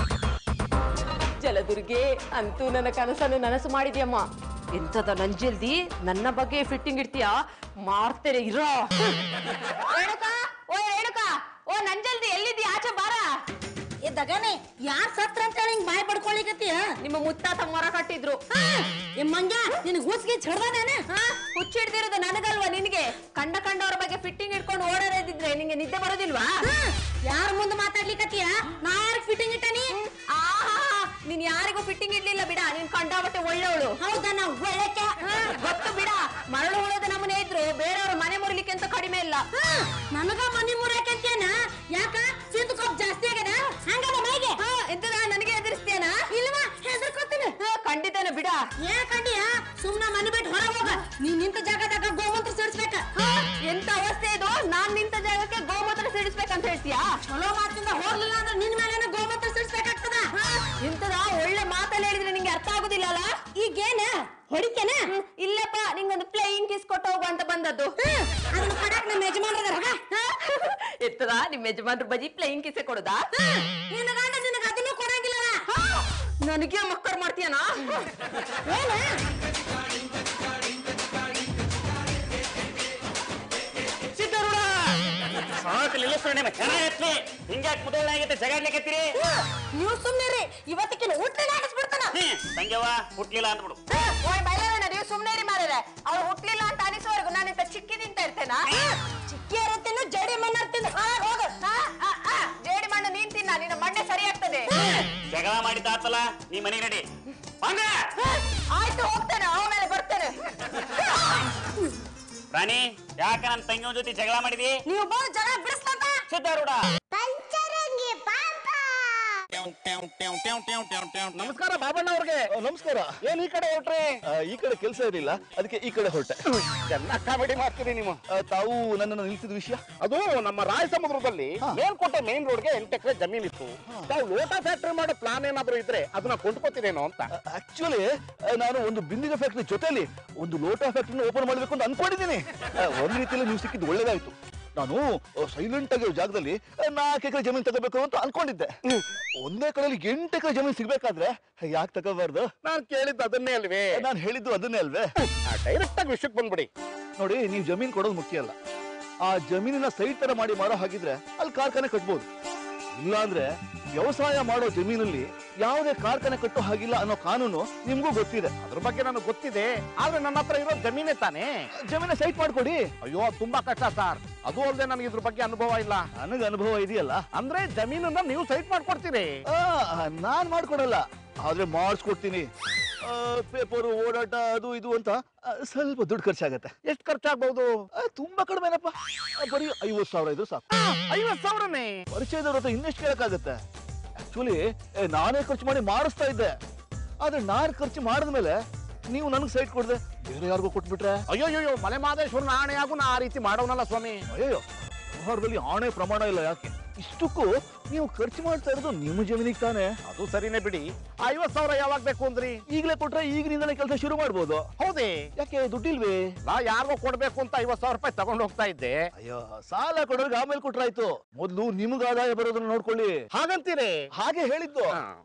ಜಲದುರ್ಗೆ ಅಂತೂ ನನ್ನ ಕನಸನ್ನು ನನಸು ಮಾಡಿದ್ಯಮ್ಮ ಎಂತದ ನಂಜಲ್ದಿ ನನ್ನ ಬಗ್ಗೆ ಫಿಟ್ಟಿಂಗ್ ಇಡ್ತೀಯಾ ಮಾಡ್ತೇನೆ ಇರೋ ರೇಣುಕ ಓ ರೇಣುಕ ಓ ನಂಜಲ್ದಿ ಎಲ್ಲಿದ್ದಿ ಆಚೆ ಬಾರ ಏ ದಗನೆ ಯಾರ್ ಸತ್ರ ಅಂತ ಹೇಳಿ ಹಿಂಗ್ ಬಾಯ್ ಪಡ್ಕೊಳಿಕತ್ತೀಯ ನಿಮ್ಮ ಮುತ್ತಾತ ಮೊರ ಕಟ್ಟಿದ್ರು ಏ ಮಂಜ ನಿನ್ ಗೂಸ್ಗೆ ಚಡ್ದಾನೇನೆ ಹಾ ಹುಚ್ಚಿಡ್ದಿರೋದು ನನಗಲ್ವಾ ನಿನಗೆ ಕಂಡ ಕಂಡವ್ರ ಬಗ್ಗೆ ಫಿಟ್ಟಿಂಗ್ ಇಟ್ಕೊಂಡು ಓಡಾಡದಿದ್ರೆ ನಿಂಗೆ ನಿದ್ದೆ ಬರೋದಿಲ್ವಾ ಯಾರ ಮುಂದೆ ಮಾತಾಡ್ಲಿಕತ್ತೀಯ ನಾ ಯಾರಿಗೆ ಫಿಟ್ಟಿಂಗ್ ಇಟ್ಟಾನಿ ಆಹಾ ನೀನ್ ಯಾರಿಗೂ ಫಿಟ್ಟಿಂಗ್ ಇಡ್ಲಿಲ್ಲ ಬಿಡ ನೀನ್ ಕಂಡಾಬಟ್ಟೆ ಒಳ್ಳೆವಳು ಹೌದಾ ನಾ ಒಳ್ಳೆಕೆ ಗೊತ್ತು ಬಿಡ ಮರಳು ಉಳದ ನಮ್ಮನೆ ಇದ್ರು ಬೇರೆಯವ್ರ ಮನೆ ಮುರಿಲಿಕ್ಕೆ ಅಂತ ಕಡಿಮೆ ಇಲ್ಲ ನನಗ ಮನಿ ಮುರಾಕಂತೇನ ಯಾಕ ಸಿಂಧು ಕಪ್ ಜಾಸ್ತಿ ಆಗದ ಹಂಗದ ಮೈಗೆ ಎಂತದ ನನಗೆ ಎದುರಿಸ್ತೇನ ಇಲ್ವಾ ಹೆದರ್ಕೊತೀನಿ ಖಂಡಿತನ ಬಿಡ ಏ ಕಂಡಿಯ ಸುಮ್ನ ಮನೆ ಬಿಟ್ಟು ಹೊರಗೆ ಹೋಗ ನೀ ನಿಂತ ಜಾಗದಾಗ ಗೋಮಂತ್ರ ಸಿಡಿಸ್ಬೇಕ ಎಂತ ಅವಸ್ಥೆ ಇದು ನಾನ್ ನಿಂತ ಜಾಗಕ್ಕೆ ಗೋಮೂತ್ರ ಸಿಡಿಸ್ಬೇಕಂತ ಹೇಳ್ತೀಯಾ ಚಲೋ ಮಾತಿಂದ ಹೋಗ್ಲಿಲ್ಲ ಅಂದ್ರೆ ನಿನ್ ಮೇಲೆ ಗೋಮಂತ್ರ ಸಿಡಿಸ್ಬೇಕಾಗ್ತದ ಎಂತದ ಒಳ್ಳೆ ಮಾತಲ್ಲಿ ಹೇಳಿದ್ರೆ ನಿಂಗೆ ಅರ್ಥ ಆಗುದಿಲ್ಲ ಅಲ್ಲ ಈಗೇನ ಹೊಡಿತೇನ ಇಲ್ಲಪ್ಪ ನಿಂಗೊಂದು ಪ್ಲೇಯಿಂಗ್ ಕಿಸ್ ಕೊಟ್ಟು ಹೋಗು ಅಂತ ಬಂದದ್ದು ಅದನ್ನ ಕೊಡಾಕ್ ನಮ್ಮ ಯಜಮಾನ್ರದಾರ ಎತ್ತದ ನಿಮ್ ಯಜಮಾನ್ರ ಬಜಿ ಪ್ಲೇಯಿಂಗ್ ಕಿಸೆ ಕೊಡುದಾ ನಿನ್ನ ಗಂಡ ನಿನಗ ಅದನ್ನು ಕೊಡಂಗಿಲ್ಲ ನನಗೆ ಮಕ್ಕರ್ ಮಾಡ್ತೀಯನಾ ಏನ ಸಿದ್ಧಾರೂಢ ಸಾಕು ನಿಲ್ಲಿಸ್ರು ನಿಮ್ಮ ಹೆಣ ಎತ್ಲಿ ಹಿಂಗ್ಯಾಕ್ ಮುದೋಳಾಗೈತೆ ಜಗಾಡ್ಲಿಕತ್ತೀರಿ ನೀವು ಸುಮ್ನಿರಿ ಇವತ್ತಿನ ಊಟ ಹಾಕಿಸ್ಬಿಡ್ತಾನ ತಂಗ್ಯವ್ವ ಹುಟ್ಲಿಲ್ಲ ಅಂದ್ಬಿಡು ಓಯ್ ಬೈಲವನ ನೀವು ಸುಮ್ನೆ ರೀ ಮಾರರೆ ಅವ್ಳು ಹುಟ್ಲಿಲ್ಲ ಅಂತ ಅನಿಸೋವರೆಗೂ ನಾನು ಇಂತ ಚಿಕ್ಕಿದಿಂತ ಇರ್ತೇನಾ ಚಿಕ್ಕಿ ಇರತ್ತೇನು ಜಡಿ ಮಣ್ಣರ್ತೀನಿ ಹೋಗ ಆ, ಆ, ಆ, ಜೇಡಿ ಮಣ್ಣು ನೀನ್ ತಿನ್ನ ನಿನ್ನ ಮಂಡೆ ಸರಿ ಆಗ್ತದೆ ಜಗಳ ಮಾಡಿದ್ದಾತಲ್ಲ ನೀ ಮನೆಗೆ ನಡಿ ಬಂದೆ ಆಯ್ತು ಹೋಗ್ತೇನೆ ಆಮೇಲೆ ಬರ್ತೇನೆ ರಾಣಿ ಯಾಕ ನನ್ನ ತಂಗಿಯ ಜೊತೆ ಜಗಳ ಮಾಡಿದಿ ನೀವು ಬಂದು ಜನ ಬಿಡಿಸ್ಲಂತ ಸಿದ್ಧಾರೂಢ ನಮಸ್ಕಾರ ಬಾಬಣ್ಣ ಅವ್ರಿಗೆ ನಮಸ್ಕಾರ ಏನ್ ಈ ಕಡೆ ಹೊಟ್ರಿ ಆ, ಈ ಕಡೆ ಕೆಲಸ ಇರಲಿಲ್ಲ ಅದಕ್ಕೆ ಈ ಕಡೆ ಹೊರಟೆ ಚೆನ್ನಾಗ್ ಕಾಮಿಡಿ ಮಾಡ್ತೀರಿ ನೀವು ಆ, ತಾವು ನನ್ನನ್ನು ನಿಲ್ಸಿದ ವಿಷಯ ಅದು ನಮ್ಮ ರಾಯ ಸಮುದ್ರದಲ್ಲಿ ಮೇಲ್ಕೋಟೆ ಮೇನ್ ರೋಡ್ಗೆ ಎಂಟು ಎಕರೆ ಜಮೀನ್ ಇತ್ತು ತಾವು ಲೋಟ ಫ್ಯಾಕ್ಟರಿ ಮಾಡೋ ಪ್ಲಾನ್ ಏನಾದ್ರು ಇದ್ರೆ ಅದನ್ನ ಕೊಂಡ್ಕೋತೀರೇನೋ ಅಂತ ಆಕ್ಚುಲಿ ನಾನು ಒಂದು ಬಿಂದಿಗೆ ಫ್ಯಾಕ್ಟ್ರಿ ಜೊತೆಲಿ ಒಂದು ಲೋಟ ಫ್ಯಾಕ್ಟ್ರಿನ ಓಪನ್ ಮಾಡಬೇಕು ಅಂತ ಅನ್ಕೊಂಡಿದ್ದೀನಿ ಆ, ಒಂದ್ ರೀತಿಯಲ್ಲಿ ನೀವು ಸಿಕ್ಕಿದ್ದು ಒಳ್ಳೇದಾಯ್ತು ನಾನು ಸೈಲೆಂಟ್ ಆಗಿರೋ ಜಾಗದಲ್ಲಿ ಆ, ನಾಲ್ಕು ಎಕರೆ ಜಮೀನು ತಗೋಬೇಕು ಅಂತ ಅನ್ಕೊಂಡಿದ್ದೆ ಒಂದೇ ಕಡೆಯಲ್ಲಿ ಎಂಟು ಎಕರೆ ಜಮೀನು ಸಿಗ್ಬೇಕಾದ್ರೆ ಯಾಕೆ ತಗೋಬಾರ್ದು ನಾನ್ ಕೇಳಿದ್ದು ಅದನ್ನೇ ಅಲ್ವೇ ನಾನು ಹೇಳಿದ್ದು ಅದನ್ನೇ ಅಲ್ವೇ ಡೈರೆಕ್ಟ್ ಆಗಿ ವಿಷಯಕ್ಕೆ ಬಂದ್ಬಿಡಿ ನೋಡಿ ನೀವು ಜಮೀನ್ ಕೊಡೋದು ಮುಖ್ಯ ಅಲ್ಲ ಆ ಜಮೀನಿನ ಸೈಟ್ ತರ ಮಾಡಿ ಮಾರೋ ಹಾಗಿದ್ರೆ ಅಲ್ಲಿ ಕಾರ್ಖಾನೆ ಕಟ್ಬೋದು ಇಲ್ಲ ಅಂದ್ರೆ ವ್ಯವಸಾಯ ಮಾಡೋ ಜಮೀನಲ್ಲಿ ಯಾವುದೇ ಕಾರ್ಖಾನೆ ಕಟ್ಟೋ ಹಾಗಿಲ್ಲ ಅನ್ನೋ ಕಾನೂನು ನಿಮ್ಗೂ ಗೊತ್ತಿದೆ ಅದ್ರ ಬಗ್ಗೆ ನನಗೆ ಗೊತ್ತಿದೆ ಆದ್ರೆ ನನ್ನ ಹತ್ರ ಇರೋ ಜಮೀನೇ ತಾನೇ ಜಮೀನ ಸೈಟ್ ಮಾಡ್ಕೊಡಿ ಅಯ್ಯೋ ಅದ್ ತುಂಬಾ ಕಷ್ಟ ಸರ್ ಅದು ಅಲ್ಲದೆ ನನಗೆ ಇದ್ರ ಬಗ್ಗೆ ಅನುಭವ ಇಲ್ಲ ನನಗೆ ಅನುಭವ ಇದೆಯಲ್ಲ ಅಂದ್ರೆ ಜಮೀನನ್ನ ನೀವು ಸೈಟ್ ಮಾಡ್ಕೊಡ್ತೀರಿ ಆ, ನಾನ್ ಮಾಡ್ಕೊಡಲ್ಲ ಆದ್ರೆ ಮಾಡಿಸ್ಕೊಡ್ತೀನಿ ಪೇಪರ್ ಓಡಾಟ ಅದು ಇದು ಅಂತ ಆ, ಸ್ವಲ್ಪ ದುಡ್ಡು ಖರ್ಚಾಗತ್ತೆ ಎಷ್ಟು ಖರ್ಚಾಗ್ಬಹುದು ಆ, ತುಂಬಾ ಕಡಿಮೆನಪ್ಪ ಆ, ಬರೀ ಐವತ್ತು ಸಾವಿರ ಇದ್ರು ಸಾಕು ಐವತ್ ಸಾವಿರನೇ ಪರಿಚಯದವ್ರ ಹತ್ರ ಇನ್ನೆಷ್ಟು ಕೇಳಕ್ಕಾಗತ್ತೆ ಆಕ್ಚುಲಿ ನಾನೇ ಖರ್ಚು ಮಾಡಿ ಮಾಡಿಸ್ತಾ ಇದ್ದೆ ಆದ್ರೆ ನಾನು ಖರ್ಚು ಮಾಡಿದ್ಮೇಲೆ ನೀವು ನನಗೆ ಸೈಟ್ ಕೊಡದೆ ಬೇರೆ ಯಾರಿಗೂ ಕೊಟ್ಬಿಟ್ರೆ ಅಯ್ಯೋ ಮಲೆ ಮಾದೇಶ್ವರನ ಆಣೆಯಾಗೂ ನಾ ಆ ರೀತಿ ಮಾಡೋನಲ್ಲ ಸ್ವಾಮಿ ಅಯ್ಯೋ ವ್ಯವಹಾರದಲ್ಲಿ ಆಣೆ ಪ್ರಮಾಣ ಇಲ್ಲ ಯಾಕೆ ಇಷ್ಟಕ್ಕೂ ನೀವು ಖರ್ಚು ಮಾಡ್ತಾ ಇರೋದು ನಿಮ್ಮ ಜಮೀನಿಗೆ ತಾನೆ ಅದು ಸರಿನೇ ಬಿಡಿ ಐವತ್ ಸಾವಿರ ಯಾವಾಗ ಬೇಕು ಅಂದ್ರಿ ಈಗಲೇ ಕೊಟ್ರೆ ಈಗಿನಿಂದಲೇ ಕೆಲಸ ಶುರು ಮಾಡ್ಬೋದು ಹೌದೇ ಯಾಕೆ ದುಡ್ಡಿಲ್ವೇ ನಾ ಯಾರಿಗೋ ಕೊಡ್ಬೇಕು ಅಂತ ಐವತ್ ಸಾವಿರ ರೂಪಾಯಿ ತಗೊಂಡು ಹೋಗ್ತಾ ಇದ್ದೆ ಅಯ್ಯೋ ಸಾಲ ಕೊಡೋರಿಗೆ ಆಮೇಲೆ ಕೊಟ್ರಾಯ್ತು ಮೊದ್ಲು ನಿಮ್ಗೆ ಆದಾಯ ಬರೋದನ್ನ ನೋಡ್ಕೊಳ್ಳಿ ಹಾಗಂತೀರಿ ಹಾಗೆ ಹೇಳಿದ್ದು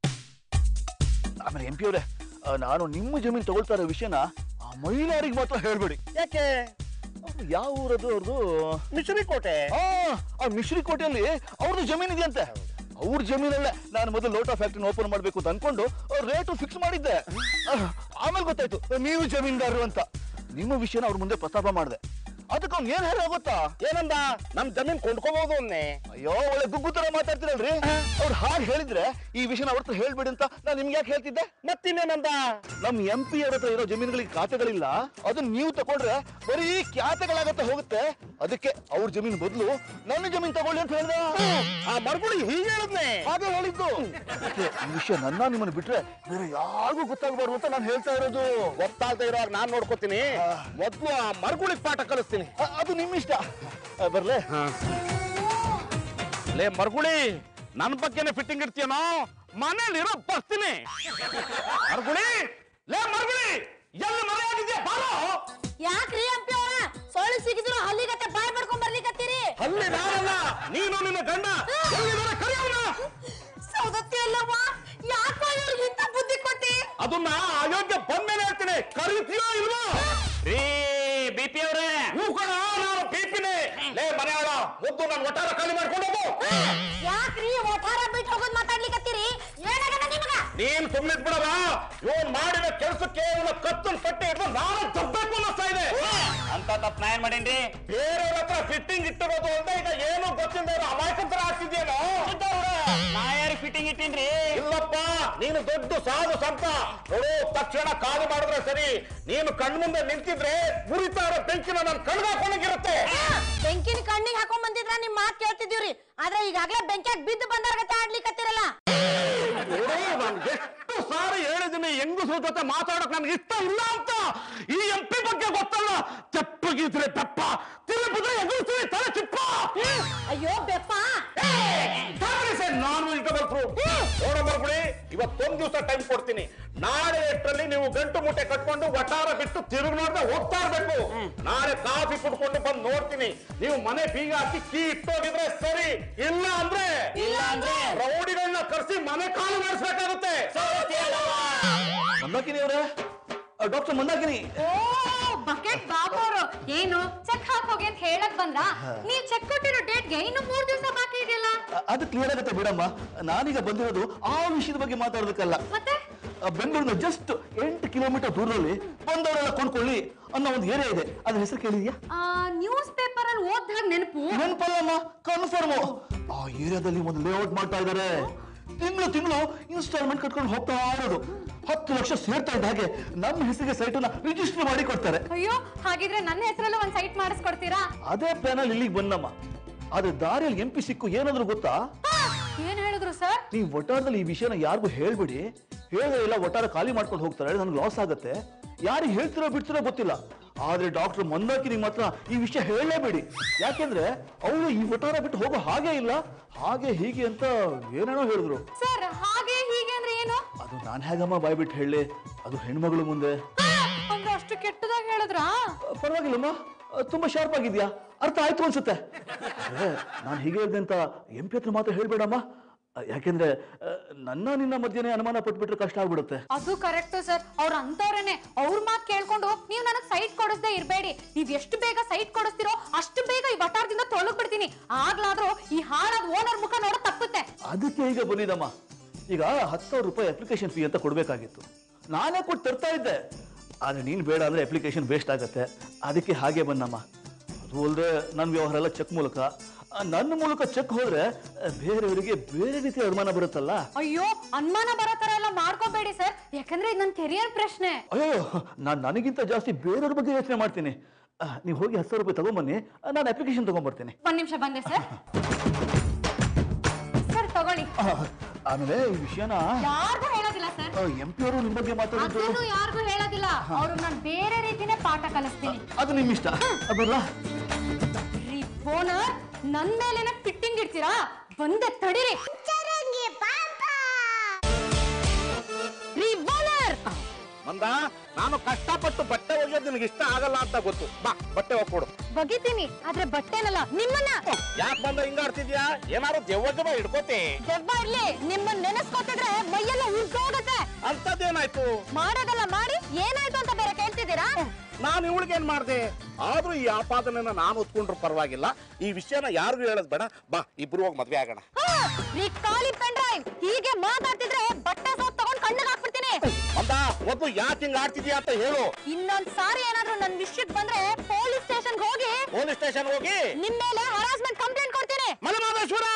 ಆಮೇಲೆ ಎಂ ಪಿ ಅವರೇ ನಾನು ನಿಮ್ಮ ಜಮೀನು ತಗೊಳ್ತಾ ಇರೋ ವಿಷಯನ ಆ ಮಹಿಳೆಯರಿಗೆ ಮಾತ್ರ ಹೇಳ್ಬೇಡಿ ಯಾಕೆ ಅವ್ರು ಯಾವ ಊರದು ಅವ್ರದ್ದು ಮಿಶ್ರಿ ಕೋಟೆ ಆ ಆ ಮಿಶ್ರಿ ಕೋಟೆಯಲ್ಲಿ ಅವ್ರದ್ದು ಜಮೀನ್ ಇದೆಯಂತೆ ಅವ್ರ ಜಮೀನಲ್ಲೇ ನಾನು ಮೊದಲು ಲೋಟ ಫ್ಯಾಕ್ಟ್ರಿನ ಓಪನ್ ಮಾಡ್ಬೇಕು ಅಂತ ಅನ್ಕೊಂಡು ರೇಟು ಫಿಕ್ಸ್ ಮಾಡಿದ್ದೆ ಆಹ್, ಆಮೇಲೆ ಗೊತ್ತಾಯ್ತು ನೀವು ಜಮೀನ್ದಾರರು ಅಂತ ನಿಮ್ಮ ವಿಷಯನ ಅವ್ರ ಮುಂದೆ ಪ್ರಸ್ತಾಪ ಮಾಡಿದೆ ಅದಕ್ಕೆ ಅವ್ನು ಏನ್ ಹೇಳ ಗೊತ್ತಾ ಏನಂದ ನಮ್ ಜಮೀನ್ ಕೊಂಡ್ಕೋಬಹುದು ಅನ್ನೆ ಅಯ್ಯೋ ಒಳ್ಳೆ ಗುಗ್ಗು ತರ ಮಾತಾಡ್ತಿರಲ್ರಿ ಅವ್ರು ಹಾಗೆ ಹೇಳಿದ್ರೆ ಈ ವಿಷಯನ ಅವ್ರ ಹತ್ರ ಹೇಳ್ಬೇಡಿ ಅಂತ ನಾನು ನಿಮ್ಗೆ ಯಾಕೆ ಹೇಳ್ತಿದ್ದೆ ಮತ್ತಿನ್ನೇನಂದ ನಮ್ ಎಂ ಪಿ ಅವ್ರ ಹತ್ರ ಇರೋ ಜಮೀನುಗಳಿಗೆ ಖಾತೆಗಳಿಲ್ಲ ಅದನ್ನ ನೀವು ತಗೊಂಡ್ರೆ ಬರೀ ಖಾತೆಗಳಾಗತ್ತೆ ಹೋಗುತ್ತೆ ಅದಕ್ಕೆ ಅವ್ರ ಜಮೀನ್ ಬದಲು ನನ್ನ ಜಮೀನ್ ತಗೊಳ್ಳಿ ಅಂತ ಹೇಳ್ದ ಆ ಮರ್ಗುಳಿ ಹೀಗೆ ಹೇಳಿದ್ನೆ ಹಾಗೆ ಹೇಳಿದ್ದು ಅದಕ್ಕೆ ಈ ವಿಷಯ ನನ್ನ ನಿಮ್ಮನ್ನ ಬಿಟ್ರೆ ಬೇರೆ ಯಾರಿಗೂ ಗೊತ್ತಾಗಬಾರ್ದು ಅಂತ ನಾನು ಹೇಳ್ತಾ ಇರೋದು ಗೊತ್ತಾಗದೆ ಇರೋವಾಗ ನಾನ್ ನೋಡ್ಕೋತೀನಿ ಮೊದ್ಲು ಆ ಮರ್ಗುಳಿಗ್ ಪಾಠ ಕಲಿಸ್ತೀನಿ ಅ- ಅದು ನಿಮ್ ಇಷ್ಟ ಅ, ಬರ್ಲೆ ಲೇ ಮರ್ಗುಳಿ ನನ್ ಬಗ್ಗೆನೆ ಫಿಟ್ಟಿಂಗ್ ಇಡ್ತೀಯನೋ ಮನೇಲಿರೋ ಬರ್ತೀನಿ ಮರ್ಗುಳಿ ಲೇ ಮರ್ಗುಳಿ ಎಲ್ಲಿ ಮರೆಯಾಗಿದ್ಯಾ ಬಾರೋ ಯಾಕ್ರಿ ಅಂಪಿ ಅವರ ಸೊಳ್ಳೆ ಸಿಗಿದ್ರು ಹಲ್ಲಿಗತ್ತೆ ಬಾಯ್ ಮಾಡ್ಕೊಂಡ್ ಬರ್ಲಿಕತ್ತೀರಿ ಅಲ್ಲಿ ನಾನಲ್ಲ ನೀನು ನಿನ್ನ ಗಂಡ ಎಲ್ಲಿದಾರೆ ಕರೆಯೋಣ ಸೌದತ್ತಿ ಅಲ್ಲವ್ವ ಯಾಕೋ ಇವ್ರಿಗೆ ಇಂಥ ಬುದ್ಧಿ ಕೊಟ್ಟಿ ಅದನ್ನ ಅಯೋಗ್ಯ ಬಂದ್ಮೇಲೆ ಹೇಳ್ತೀನಿ ಕರೀತೀಯೋ ಇಲ್ವೋ ರೀ ಬಿ ಪಿ ಅವ್ರೆ ಹೂ ಕಣ ನಾನು ಪೀಪಿನಿ ಲೇ ಮನೆಯಾಳ ಮುದ್ದು ನನ್ನ ಒಟ್ಟಾರ ಖಾಲಿ ಮಾಡ್ಕೊಂಡು ಹೋಗು ಯಾಕ್ರಿ ಒಟ್ಟಾರ ಬಿಟ್ಟು ಹೋಗೋದ್ ಮಾತಾಡ್ಲಿಕತ್ತೀರಿ ಏನಾಗದ ನಿಮಗ ನೀನ್ ಸುಮ್ಮನೆ ಬಿಡವ ಇವನ್ ಮಾಡಿದ ಕೆಲಸಕ್ಕೆ ಇವನ ಕತ್ತನ್ ಪಟ್ಟೆ ಹಿಡಿದು ನಾನು ತಪ್ಪಬೇಕು ಅನ್ನಿಸ್ತಾ ಇದೆ ಅಂತ ಅಂತ ತಪ್ಪು ನಾ ಏನ್ ಮಾಡೇನ್ರಿ ಬೇರೆಯವ್ರ ಹತ್ರ ಫಿಟ್ಟಿಂಗ್ ಇಟ್ಟಿರೋದು ಅಂತ ಈಗ ಏನು ಗೊತ್ತಿಲ್ಲದೆ ಇರೋ ಅಮಾಯಕಂತರ ಆಗ್ತಿದ್ಯೇನೋ ನಾ ಯಾರಿಗೆ ಫಿಟ್ಟಿಂಗ್ ಇಟ್ಟೀನ್ರಿ ಇಲ್ಲಪ್ಪ ನೀನು ದೊಡ್ಡ ಸಾಧು ಸಂತ ನೋಡು ತಕ್ಷಣ ಖಾಲಿ ಮಾಡಿದ್ರೆ ಸರಿ ನೀನು ಕಣ್ಮುಂದೆ ನಿಂತಿದ್ರೆ ಉರಿತಾ ಇರೋ ಬೆಂಕಿನ ನನ್ನ ಕಣ್ಗಾಕೊಂಡಿರುತ್ತೆ ಬೆಂಕಿನ ಕಣ್ಣಿಗೆ ಹಾಕೊಂಡ್ ಬಂದಿದ್ರ ನಿಮ್ ಮಾತ್ ಕೇಳ್ತಿದೀವ್ರಿ ಆದ್ರೆ ಈಗಾಗ್ಲೇ ಬೆಂಕಿಯಾಗ ಬಿದ್ದು ಬಂದಾರ್ಗತ್ತೆ ಆಡ್ಲಿಕತ್ತಿರಲ್ಲ ನೋಡು ನಾನು ಎಷ್ಟು ಸಾರಿ ಹೇಳಿದ್ದೀನಿ ಹೆಂಗಸ್ರ ಜೊತೆ ಮಾತಾಡಕ್ ನನ್ಗೆ ಇಷ್ಟ ಇಲ್ಲ ಅಂತ ಈ ಎಂ ಪಿ ಬಗ್ಗೆ ಗೊತ್ತಲ್ಲ ತೆಪ್ಪಗಿದ್ರೆ ತೆಪ್ಪ ತಿರುಪಿದ್ರೆ ಎದುರಿಸ್ತೀವಿ ತಲೆ ಚಿಪ್ಪ ಅಯ್ಯೋ ಬೆಪ್ಪ ನಾನ್ ವೆಜಿಟಬಲ್ ಫ್ರೂಟ್ ನೋಡ ಮರ್ಬಿಡಿ ಇವತ್ತೊಂದ್ ದಿವಸ ಟೈಮ್ ಕೊಡ್ತೀನಿ ನಾಳೆ ಎಷ್ಟರಲ್ಲಿ ನೀವು ಗಂಟು ಮುಟ್ಟೆ ಕಟ್ಕೊಂಡು ವಟಾರ ಬಿಟ್ಟು ತಿರುಗಿ ನೋಡ್ದೆ ಹೋಗ್ತಾ ಇರ್ಬೇಕು ನಾಳೆ ಕಾಫಿ ಕುಡ್ಕೊಂಡು ಬಂದು ನೋಡ್ತೀನಿ ನೀವು ಮನೆ ಬೀಗ ಹಾಕಿ ಕೀ ಇಟ್ಟೋಗಿದ್ರೆ ಸರಿ ಇಲ್ಲ ಅಂದ್ರೆ ಇಲ್ಲ ಅಂದ್ರೆ ರೌಡಿಗಳನ್ನ ಕರೆಸಿ ಮನೆ ಖಾಲಿ ಮಾಡಿಸ್ಬೇಕಾಗುತ್ತೆ ಮಂದಾಕಿನಿ ಅವರೇ ಡಾಕ್ಟರ್ ಮಂದಾಕಿನಿ ಓ ಬಕೆಟ್ ಬಾಬು ಅವರು ಏನು ಚೆಕ್ ಹಾಕೋಗಿ ಅಂತ ಹೇಳಕ್ ಬಂದ್ರ ನೀವ್ ಚೆಕ್ ಕೊಟ್ಟಿರೋ ಡೇಟ್ಗೆ ಇನ್ನು ಮೂರ್ ದಿವಸ ಬಾಕಿ ಇದೆಯಲ್ಲ ಅ- ಅದು ಕ್ಲಿಯರ್ ಆಗುತ್ತೆ ಬಿಡಮ್ಮ ನಾನೀಗ ಬಂದಿರೋದು ಆ ವಿಷಯದ ಬಗ್ಗೆ ಮಾತಾಡೋದಕ್ಕಲ್ಲ ಮತ್ತೆ ಆ, ಬೆಂಗಳೂರಿನ ಜಸ್ಟ್ ಎಂಟು ಕಿಲೋಮೀಟರ್ ದೂರದಲ್ಲಿ ಬಂದವರೆಲ್ಲ ಕೊಂಡ್ಕೊಳ್ಳಿ ಅನ್ನೋ ಒಂದು ಏರಿಯಾ ಇದೆ ಅದ್ರ ಹೆಸರು ಕೇಳಿದ್ಯಾ ನ್ಯೂಸ್ ಪೇಪರ್ ಅಲ್ಲಿ ಓದ್ದಾಗ ನೆನಪು ನೆನಪಲ್ಲಮ್ಮ ಕನ್ಫರ್ಮ್ ಆ ಏರಿಯಾದಲ್ಲಿ ಒಂದು ಲೇಔಟ್ ಮಾಡ್ತಾ ಇದ್ದಾರೆ ತಿಂಗಳು ತಿಂಗಳು ಇನ್ಸ್ಟಾಲ್ಮೆಂಟ್ ಕಟ್ಕೊಂಡು ಹೋಗ್ತಾ ಇರೋದು ಹತ್ತು ಲಕ್ಷ ಸೇರ್ತಾ ಇದ್ದ ಹಾಗೆ ನಮ್ಮ ಹೆಸರಿಗೆ ಸೈಟನ್ನ ರಿಜಿಸ್ಟರ್ ಮಾಡಿ ಕೊಡ್ತಾರೆ ಅಯ್ಯೋ ಹಾಗಿದ್ರೆ ನನ್ನ ಹೆಸರಲ್ಲ ಒಂದ್ ಸೈಟ್ ಮಾಡಿಸ್ಕೊಡ್ತೀರಾ ಅದೇ ಪ್ಲಾನಲ್ಲಿ ಇಲ್ಲಿಗೆ ಬಂದಮ್ಮ ಆದ್ರೆ ದಾರಿಯಲ್ಲಿ ಎಂ ಪಿ ಸಿಕ್ಕು ಏನಾದ್ರು ಗೊತ್ತಾ ಏನ್ ಹೇಳಿದ್ರು ಸರ್ ನೀವು ಒಟ್ಟಾರದಲ್ಲಿ ಈ ವಿಷಯನ ಯಾರಿಗೂ ಹೇಳ್ಬಿಡಿ ಹೇಳಿದ್ರೆ ಎಲ್ಲ ಒಟ್ಟಾರ ಖಾಲಿ ಮಾಡ್ಕೊಂಡು ಹೋಗ್ತಾರೆ ನನ್ಗೆ ಲಾಸ್ ಆಗುತ್ತೆ ಯಾರಿಗೆ ಹೇಳ್ತಿರೋ ಬಿಡ್ತಿರೋ ಗೊತ್ತಿಲ್ಲ ಆದ್ರೆ ಡಾಕ್ಟರ್ ಮಂದಾಕಿನಿಗೆ ಮಾತ್ರ ಈ ವಿಷಯ ಹೇಳಲೇಬೇಡಿ ಯಾಕೆಂದ್ರೆ ಅವರು ಈ ಒಟ್ಟಾರ ಬಿಟ್ಟು ಹೋಗೋ ಹಾಗೆ ಇಲ್ಲ ಹಾಗೆ ಹೀಗೆ ಅಂತ ಏನೇನೋ ಹೇಳಿದ್ರು ಸರ್ ಹಾಗೆ ಹೀಗೆ ಅಂದ್ರೆ ಏನು ಅದು ನಾನು ಹೇಗಮ್ಮ ಬಾಯ್ಬಿಟ್ಟು ಹೇಳಿ ಅದು ಹೆಣ್ಮಗಳು ಮುಂದೆ ಅಂದ್ರೆ ಅಷ್ಟು ಕೆಟ್ಟದಾಗಿ ಹೇಳಿದ್ರಾ ಪರವಾಗಿಲ್ಲಮ್ಮ ಅಹ್, ತುಂಬಾ ಶಾರ್ಪ್ ಆಗಿದ್ಯಾ ಅರ್ಥ ಆಯ್ತು ಅನ್ಸುತ್ತೆ ನಾನು ಹೀಗೆ ಹೇಳ್ದೆ ಅಂತ ಎಂ ಪಿ ಹತ್ರ ಮಾತ್ರ ಹೇಳ್ಬೇಡಮ್ಮ ಅಹ್, ಯಾಕೆಂದ್ರೆ ಅಹ್, ನನ್ನ ನಿನ್ನ ಮಧ್ಯೆ ಅನುಮಾನ ಪಟ್ಬಿಟ್ರೆ ಕಷ್ಟ ಆಗ್ಬಿಡುತ್ತೆ ಅದು ಕರೆಕ್ಟ್ ಸರ್ ಅವ್ರ ಅಂತವ್ರೇನೆ ಅವ್ರ ಮಾತ್ ಕೇಳ್ಕೊಂಡು ನೀವ್ ನನಗ್ ಸೈಟ್ ಕೊಡಿಸ್ದೇ ಇರ್ಬೇಡಿ ನೀವ್ ಎಷ್ಟು ಬೇಗ ಸೈಟ್ ಕೊಡಿಸ್ತಿರೋ ಅಷ್ಟು ಬೇಗ ಈ ವಟಾರದಿಂದ ತೊಳಗ್ ಬಿಡ್ತೀನಿ ಆಗ್ಲಾದ್ರೂ ಈ ಹಾಳಾದ ಓನರ್ ಮುಖ ನೋಡೋ ತಪ್ಪುತ್ತೆ ಅದಕ್ಕೆ ಈಗ ಬಂದಿದ್ದಮ್ಮ ಈಗ ಹತ್ತು ಸಾವಿರ ರೂಪಾಯಿ ಅಪ್ಲಿಕೇಶನ್ ಫೀ ಅಂತ ಕೊಡ್ಬೇಕಾಗಿತ್ತು ನಾನೇ ಕೊಟ್ಟು ತರ್ತಾ ಇದ್ದೆ ಆದ್ರೆ ನೀನು ಬೇಡ ಅಂದ್ರೆ ಅಪ್ಲಿಕೇಶನ್ ವೇಸ್ಟ್ ಆಗತ್ತೆ ಅದಕ್ಕೆ ಹಾಗೆ ಬಂದಮ್ಮ ಅದು ಅಲ್ಲದೆ ನನ್ನ ವ್ಯವಹಾರ ಎಲ್ಲ ಚೆಕ್ ಮೂಲಕ ಆ, ನನ್ನ ಮೂಲಕ ಚೆಕ್ ಹೋದ್ರೆ ಆ, ಬೇರೆಯವರಿಗೆ ಬೇರೆ ರೀತಿಯ ಅನುಮಾನ ಬರುತ್ತಲ್ಲ ಅಯ್ಯೋ ಅನುಮಾನ ಬರೋ ತರ ಎಲ್ಲ ಮಾಡ್ಕೋಬೇಡಿ ಸರ್ ಯಾಕಂದ್ರೆ ಇದು ನನ್ ಕೆರಿಯರ್ ಪ್ರಶ್ನೆ ಅಯ್ಯೋ ನಾನು ನನಗಿಂತ ಜಾಸ್ತಿ ಬೇರೆಯವ್ರ ಬಗ್ಗೆ ಯೋಚನೆ ಮಾಡ್ತೀನಿ ನೀವು ಹೋಗಿ ಹತ್ತು ಸಾವಿರ ರೂಪಾಯಿ ತಗೊಂಬನ್ನಿ ಆ, ನಾನು ಅಪ್ಲಿಕೇಶನ್ ತಗೊಂಬರ್ತೀನಿ ಒಂದ್ ನಿಮಿಷ ಬಂದೆ ಸರ್ ಸರ್ ತಗೊಳ್ಳಿ ಆ, ಆಮೇಲೆ ಈ ವಿಷಯನ ಯಾರಿಗೂ ಹೇಳೋದಿಲ್ಲ ಸರ್ ಎಂ ಪಿ ಅವರು ನಿಮ್ಮ ಬಗ್ಗೆ ಮಾತಾಡಿದ್ದು ಅದನ್ನು ಯಾರಿಗೂ ಹೇಳೋದಿಲ್ಲ ಅವ್ರಿಗೆ ನಾನು ಬೇರೆ ರೀತಿನೇ ಪಾಠ ಕಲಿಸ್ತೀನಿ ಅದು ನಿಮ್ಮ ಇಷ್ಟ ಬರಲ್ಲ ರೀ ಓನರ್ ನನ್ ಮೇಲೆನೆ ಫಿಟ್ಟಿಂಗ್ ಇಡ್ತೀರಾ ಬಂದೆ ತಡೀರಿ ರೀ ಓನರ್ ಮಂದ ನಾನು ಕಷ್ಟಪಟ್ಟು ಬಟ್ಟೆ ಒಗೆಯೋದು ನಿನಗೆ ಇಷ್ಟ ಆಗಲ್ಲ ಅಂತ ಗೊತ್ತು ಬಾ ಬಟ್ಟೆ ಹೋಗ್ಕೊಡು ಬಗಿತೀನಿ ಆದ್ರೆ ಬಟ್ಟೆನಲ್ಲ ನಿಮ್ಮನ್ನ ಯಾಕೆ ಬಂದ ಹಿಂಗಾಡ್ತಿದ್ಯಾ ಏನಾದ್ರು ದೆವ್ವ ದೆವ್ವ ಹಿಡ್ಕೋತೆ ದೆವ್ವ ಇರ್ಲಿ ನಿಮ್ಮನ್ನ ನೆನೆಸ್ಕೊತಿದ್ರೆ ಮೈಯೆಲ್ಲ ಉರ್ದೋಗತ್ತೆ ಅಂತದೇನಾಯ್ತು ಮಾಡೋದಲ್ಲ ಮಾಡಿ ಏನಾಯ್ತು ಅಂತ ಬೇರೆ ಕೇಳ್ತಿದ್ದೀರಾ ನಾನು ಇವಳಿಗೆ ಏನ್ ಮಾಡ್ದೆ ಆದ್ರೂ ಈ ಆಪಾದನೆನ ನಾನು ಹೊತ್ಕೊಂಡ್ರು ಪರವಾಗಿಲ್ಲ ಈ ವಿಷಯನ ಯಾರಿಗೂ ಹೇಳೋದ್ ಬೇಡ ಬಾ ಇಬ್ರು ಹೋಗಿ ಮದ್ವೆ ಆಗೋಣ ಆ, ರೀ ಖಾಲಿ ಪೆನ್ ಡ್ರೈವ್ ಹೀಗೆ ಮಾತಾಡ್ತಿದ್ರೆ ಬಟ್ಟೆ ಸೋಪ್ ತಗೊಂಡ್ ಕಣ್ಣಿಗೆ ಹಾಕ್ಬಿಡ್ತೀನಿ ಮಂದ ಮೊದ್ಲು ಯಾಕೆ ಹಿಂಗ್ ಆಡ್ತಿದ್ಯಾ ಅಂತ ಹೇಳು ಇನ್ನೊಂದ್ ಸಾರಿ ಏನಾದ್ರೂ ನನ್ ವಿಷಯಕ್ಕೆ ಬಂದ್ರೆ ಪೊಲೀಸ್ ಸ್ಟೇಷನ್ ಹೋಗಿ ಪೊಲೀಸ್ ಸ್ಟೇಷನ್ ಹೋಗಿ ನಿಮ್ ಮೇಲೆ ಹರಾಸ್ಮೆಂಟ್ ಕಂಪ್ಲೇಂಟ್ ಕೊಡ್ತೀನಿ ಮಲಮಾದೇಶ್ವರ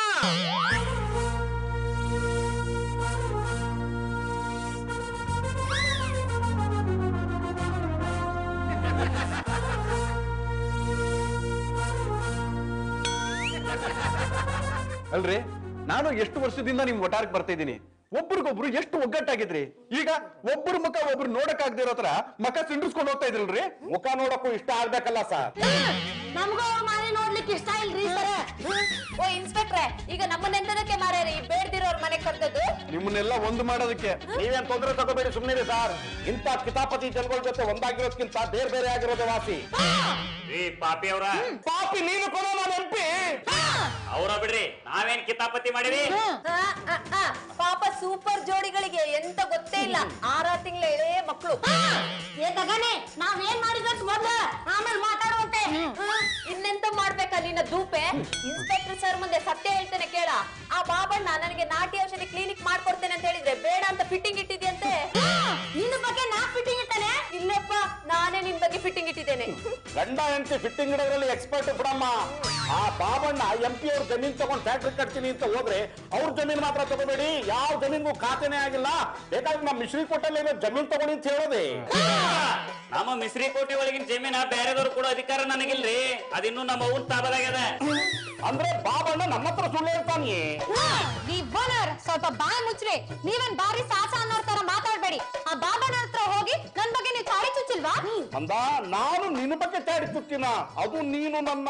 ಅಲ್ರಿ ನಾನು ಎಷ್ಟು ವರ್ಷದಿಂದ ನಿಮ್ ಒಟಾರಕ್ಕೆ ಬರ್ತಾ ಇದ್ದೀನಿ ಒಬ್ರಿಗೊಬ್ರು ಎಷ್ಟು ಒಗ್ಗಟ್ಟಾಗಿದ್ರಿ ಈಗ ಒಬ್ರು ಮುಖ ಒಬ್ರು ನೋಡಕ್ ಆಗದೆ ಇರೋ ತರ ಮಕ ಸಿಂಡಿಸ್ಕೊಂಡು ಹೋಗ್ತಾ ಇದ್ರಲ್ರಿ ಮುಖ ನೋಡಕ್ಕೂ ಇಷ್ಟ ಆಗ್ಬೇಕಲ್ಲ ಸರ್ ನಮಗೂ ಮಾರಿ ನೋಡ್ಲಿಕ್ಕೆ ಇಷ್ಟ ಇಲ್ರಿ ಸರ್ ಓ ಇನ್ಸ್ಪೆಕ್ಟ್ರೆ ಈಗ ನಮ್ಮನ್ನೆಂತದಕ್ಕೆ ಮಾರ್ಯಾರಿ ಬೇಡ್ದಿರೋರ್ ಮನೆ ಕರ್ತದ್ದು ನಿಮ್ಮನ್ನೆಲ್ಲ ಒಂದು ಮಾಡೋದಕ್ಕೆ ನೀವೇನ್ ತೊಂದರೆ ತಗೋಬೇಡಿ ಸುಮ್ಮನೆ ಸರ್ ಇಂಥ ಕಿತಾಪತಿ ಜನಗಳ ಜೊತೆ ಒಂದಾಗಿರೋದ್ಕಿಂತ ಬೇರೆ ಬೇರೆ ಆಗಿರೋದೇ ವಾಸಿ ರೀ ಪಾಪಿ ಅವ್ರ ಪಾಪಿ ನೀನು ಕೊಡೋ ನಾನು ಎಂಪಿ ಅವ್ರ ಬಿಡ್ರಿ ನಾವೇನ್ ಕಿತಾಪತಿ ಮಾಡಿವಿ ಆ, ಆ, ಆ, ಪಾಪ ಸೂಪರ್ ಜೋಡಿಗಳಿಗೆ ಎಂತ ಗೊತ್ತೇ ಇಲ್ಲ ಆರಾರು ತಿಂಗಳ ಎಳೆ ಮಕ್ಕಳು ಏ ತಗನೆ ನಾವೇನ್ ಮಾಡಿದ್ರಂತ ಮೊದ್ಲು ಆಮೇಲೆ ಮಾತಾಡುವಂತೆ ಇನ್ನೆಂತ ಮಾಡ್ಬೇಕಾ ನಿನ್ನ ದೂಪೆ ಇನ್ಸ್ಪೆಕ್ಟರ್ ಸರ್ ಮುಂದೆ ಸತ್ಯ ಹೇಳ್ತೇನೆ ಕೇಳ ಆ ಬಾಬಣ್ಣ ನನಗೆ ನಾಟಿ ಔಷಧಿ ಕ್ಲಿನಿಕ್ ಮಾಡ್ಕೊಡ್ತೇನೆ ಅಂತ ಹೇಳಿದ್ರೆ ಬೇಡ ಅಂತ ಫಿಟ್ಟಿಂಗ್ ಇಟ್ಟಿದ್ಯಂತೆ ನಿನ್ನ ಬಗ್ಗೆ ನಾ ಫಿಟ್ಟಿಂಗ್ ಇಟ್ಟನೆ ಇಲ್ಲಪ್ಪ ನಾನೇ ನಿನ್ ಬಗ್ಗೆ ಫಿಟ್ಟಿಂಗ್ ಇಟ್ಟಿದ್ದೇನೆ ಗಂಡ ಹೆಂಡತಿ ಫಿಟ್ಟಿಂಗ್ ಇಡೋದ್ರಲ್ಲಿ ಎಕ್ಸ್ಪರ್ಟ್ ಬಿಡಮ್ಮ ಆ ಬಾಬಣ್ಣ ಎಂ ಪಿ ಅವ್ರ ಜಮೀನ್ ತಗೊಂಡ್ ಫ್ಯಾಕ್ಟ್ರಿ ಕಟ್ತೀನಿ ಅಂತ ಹೋದ್ರೆ ಅವ್ರ ಜಮೀನ್ ಮಾತ್ರ ತಗೋಬೇಡಿ ಯಾವ ಜಮೀನ್ಗೂ ಖಾತೆನೇ ಆಗಿಲ್ಲ ಬೇಕಾದ್ರೆ ನಮ್ಮ ಮಿಶ್ರಿ ಕೊಟ್ಟಲ್ಲಿ ಜಮೀನ್ ತಗೊಳ್ಳಿ ಅಂತ ಹೇಳೋದೆ ನಮ್ಮ ಮಿಸ್ರಿ ಕೋಟೆ ಒಳಗಿನ ಜಮೀನ ಬೇರೆದವ್ರು ಕೊಡೋ ಅಧಿಕಾರ ನನಗಿಲ್ರಿ ಅದಿನ್ನೂ ನಮ್ಮ ಅವ್ನ ತಾಬದಾಗ್ಯದ ಅಂದ್ರೆ ಬಾಬಣ್ಣ ನಮ್ಮ ಹತ್ರ ಸುಳ್ಳು ಹೇಳ್ತಾನೆ ನೀವ್ ಓನರ್ ಸ್ವಲ್ಪ ಬಾಯ್ ಮುಚ್ಚ್ರಿ ನೀವೇನ್ ಬಾರಿ ಸಾಸ ಅನ್ನೋರ್ ತರ ಮಾತಾಡ್ಬೇಡಿ ಆ ಬಾಬನ ಹತ್ರ ಹೋಗಿ ನನ್ ಬಗ್ಗೆ ನೀವು ತಾಳಿ ಚುಚ್ಚಿಲ್ವಾ ಅಂದ ನಾನು ನಿನ್ನ ಬಗ್ಗೆ ಚಾಡಿ ತುತ್ತಿನ ಅದು ನೀನು ನನ್ನ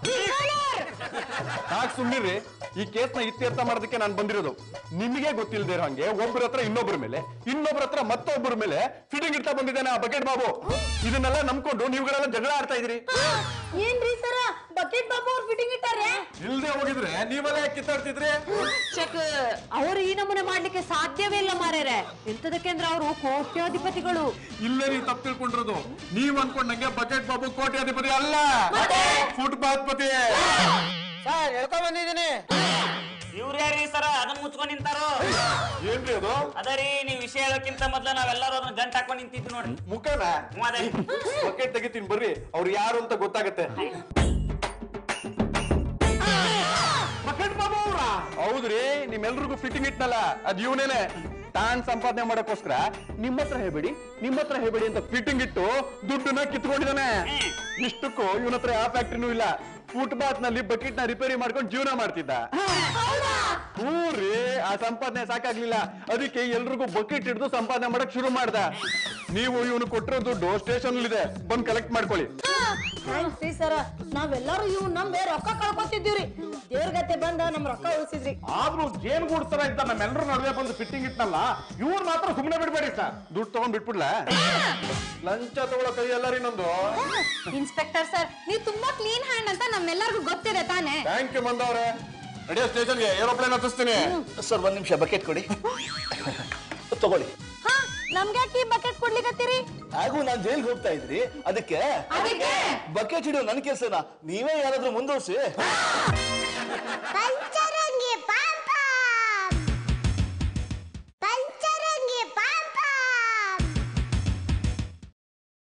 ಸಾಕ್ ಸುಮ್ನಿರಿ ಈ ಕೇಸ್ನ ಇತ್ಯರ್ಥ ಮಾಡೋದಕ್ಕೆ ನಾನು ಬಂದಿರೋದು ನಿಮಗೆ ಗೊತ್ತಿಲ್ಲದೆ ಇರೋ ಹಂಗೆ ಒಬ್ಬರ ಹತ್ರ ಇನ್ನೊಬ್ಬರ ಮೇಲೆ ಇನ್ನೊಬ್ಬರ ಹತ್ರ ಮತ್ತೊಬ್ಬರ ಮೇಲೆ ಫಿಟ್ಟಿಂಗ್ ಇಡ್ತಾ ಬಂದಿದ್ದೇನೆ ಆ ಬಕೆಟ್ ಬಾಬು ಇದನ್ನೆಲ್ಲ ನಂಬ್ಕೊಂಡು ನೀವುಗಳೆಲ್ಲ ಜಗಳ ಆಡ್ತಾ ಇದ್ರಿ ಏನ್ರಿ ಸರ ಬಕೆಟ್ ಬಾಬು ಅವ್ರು ಫಿಟ್ಟಿಂಗ್ ಇಟ್ಟಾರೆ ಇಲ್ದೆ ಹೋಗಿದ್ರೆ ನೀವೆಲ್ಲ ಯಾಕ್ ಕಿತ್ತಾಡ್ತಿದ್ರಿ ಚೆಕ್ ಅವ್ರು ಈ ನಮೂನೆ ಮಾಡ್ಲಿಕ್ಕೆ ಸಾಧ್ಯವೇ ಇಲ್ಲ ಮಾರ್ಯಾರೆ ಎಂತದಕ್ಕೆ ಅಂದ್ರೆ ಅವರು ಕೋಟ್ಯಾಧಿಪತಿಗಳು ಇಲ್ಲೇ ನೀವು ತಪ್ಪು ತಿಳ್ಕೊಂಡಿರೋದು ನೀವ್ ಅನ್ಕೊಂಡಂಗೆ ಬಕೆಟ್ ಬಾಬು ಕೋಟ್ಯಾಧಿಪತಿ ಅಲ್ಲ ಫುಟ್ಪಾತ್ ಪತಿ ಸರ್ ಹೇಳ್ಕೊಂಡ್ ಬಂದಿದ್ದೀನಿ ಇವ್ರು ಯಾರೀ ಸರ ಅದನ್ನ ಮುಚ್ಕೊಂಡ್ ನಿಂತಾರೋ ಏನ್ರಿ ಅದು ಅದರಿ ನೀವು ವಿಷಯ ಹೇಳೋಕ್ಕಿಂತ ಮೊದ್ಲು ನಾವೆಲ್ಲರೂ ಅದನ್ನ ಗಂಟ್ ಹಾಕೊಂಡ್ ನಿಂತಿದ್ವಿ ನೋಡ್ರಿ ಮುಖನ ಹ್ಞೂ ಅದೇ ಬಕೆಟ್ ತೆಗಿತೀನಿ ಬರ್ರಿ ಅವ್ರು ಯಾರು ಅಂತ ಗೊತ್ತಾಗತ್ತೆ ಬಕೆಟ್ ಬಾಬು ಅವ್ರ ಹೌದ್ರಿ ನಿಮ್ಮೆಲ್ರಿಗೂ ಫಿಟ್ಟಿಂಗ್ ಇಟ್ನಲ್ಲ ಅದ್ ಇವನೇನೆ ತಾನ್ ಸಂಪಾದನೆ ಮಾಡಕ್ಕೋಸ್ಕರ ನಿಮ್ಮ ಹತ್ರ ಹೇಳ್ಬೇಡಿ ನಿಮ್ಮ ಹತ್ರ ಹೇಳ್ಬೇಡಿ ಅಂತ ಫಿಟ್ಟಿಂಗ್ ಇಟ್ಟು ದುಡ್ಡನ್ನ ಕಿತ್ಕೊಂಡಿದ್ದಾನೆ ಇಷ್ಟಕ್ಕೂ ಇವನ ಹತ್ರ ಯಾವ ಫ್ಯಾಕ್ಟ್ರಿನೂ ಇಲ್ಲ ಫುಟ್ಪಾತ್ ನಲ್ಲಿ ಬಕೆಟ್ ನ ರಿಪೇರಿ ಮಾಡ್ಕೊಂಡು ಜೀವನ ಮಾಡ್ತಿದ್ದ ಹ್ಞೂರಿ ಆ ಸಂಪಾದನೆ ಸಾಕಾಗ್ಲಿಲ್ಲ ಅದಕ್ಕೆ ಎಲ್ರಿಗೂ ಬಕೆಟ್ ಹಿಡಿದು ಸಂಪಾದನೆ ಮಾಡಕ್ ಶುರು ಮಾಡ್ದ ನೀವು ಇವನು ಕೊಟ್ಟಿರೋ ದುಡ್ಡು ಸ್ಟೇಷನ್ ಇದೆ ಬಂದ್ ಕಲೆಕ್ಟ್ ಮಾಡ್ಕೊಳ್ಳಿ ಥ್ಯಾಂಕ್ಸ್ ರೀ ಸರ ನಾವೆಲ್ಲರೂ ಇವ್ ನಂಬೆ ರೊಕ್ಕ ಕಳ್ಕೊತಿದ್ದೀವ್ರಿ ದೇವ್ರ ಗತೆ ಬಂದ ನಮ್ ರೊಕ್ಕ ಉಳಿಸಿದ್ರಿ ಆದ್ರೂ ಜೇನ್ ತರ ಇದ್ದ ನಮ್ಮೆಲ್ಲರೂ ನಡುವೆ ಬಂದು ಫಿಟ್ಟಿಂಗ್ ಇಟ್ನಲ್ಲ ಇವ್ರು ಮಾತ್ರ ಸುಮ್ಮನೆ ಬಿಡ್ಬೇಡಿ ಸರ್ ದುಡ್ಡು ತಗೊಂಡ್ ಬಿಟ್ಬಿಡ್ಲ ಲಂಚ ತಗೊಳ್ಳೋ ಕೈ ಎಲ್ಲರಿ ನಮ್ದು ಇನ್ಸ್ಪೆಕ್ಟರ್ ಸರ್ ನೀವು ತುಂಬಾ ಕ್ಲೀನ್ ಹ್ಯಾಂಡ್ ಅಂತ ನಮ್ಮೆಲ್ಲರಿಗೂ ಗೊತ್ತಿದೆ ತಾನೇ ಥ್ಯಾಂಕ್ ಯು ಬಂದವ್ರೆ ನಡೆಯೋ ಸ್ಟೇಷನ್ಗೆ ಏರೋಪ್ಲೇನ್ ಹತ್ತಿಸ್ತೀನಿ ಸರ್ ಒಂದ್ ನಿಮಿಷ ಬಕೆಟ್ ಕೊಡಿ ತಗೊಳ್ಳಿ ಹಾ ನಮ್ಗೆ ಯಾಕೆ ಬಕೆಟ್ ಕೊಡ್ಲಿಕತ್ತೀರಿ ಹಾಗೂ ನಾನ್ ಜೈಲ್ಗೆ ಹೋಗ್ತಾ ಇದ್ರಿ ಅದಕ್ಕೆ ಅದಕ್ಕೆ ಬಕೆಟ್ ಹಿಡಿಯೋ ನನ್ ಕೆಲ್ಸನ ನೀವೇ ಯಾರಾದ್ರೂ ಮುಂದುವರ್ಸಿ ಥ್ಯಾಂಕ್ಸ್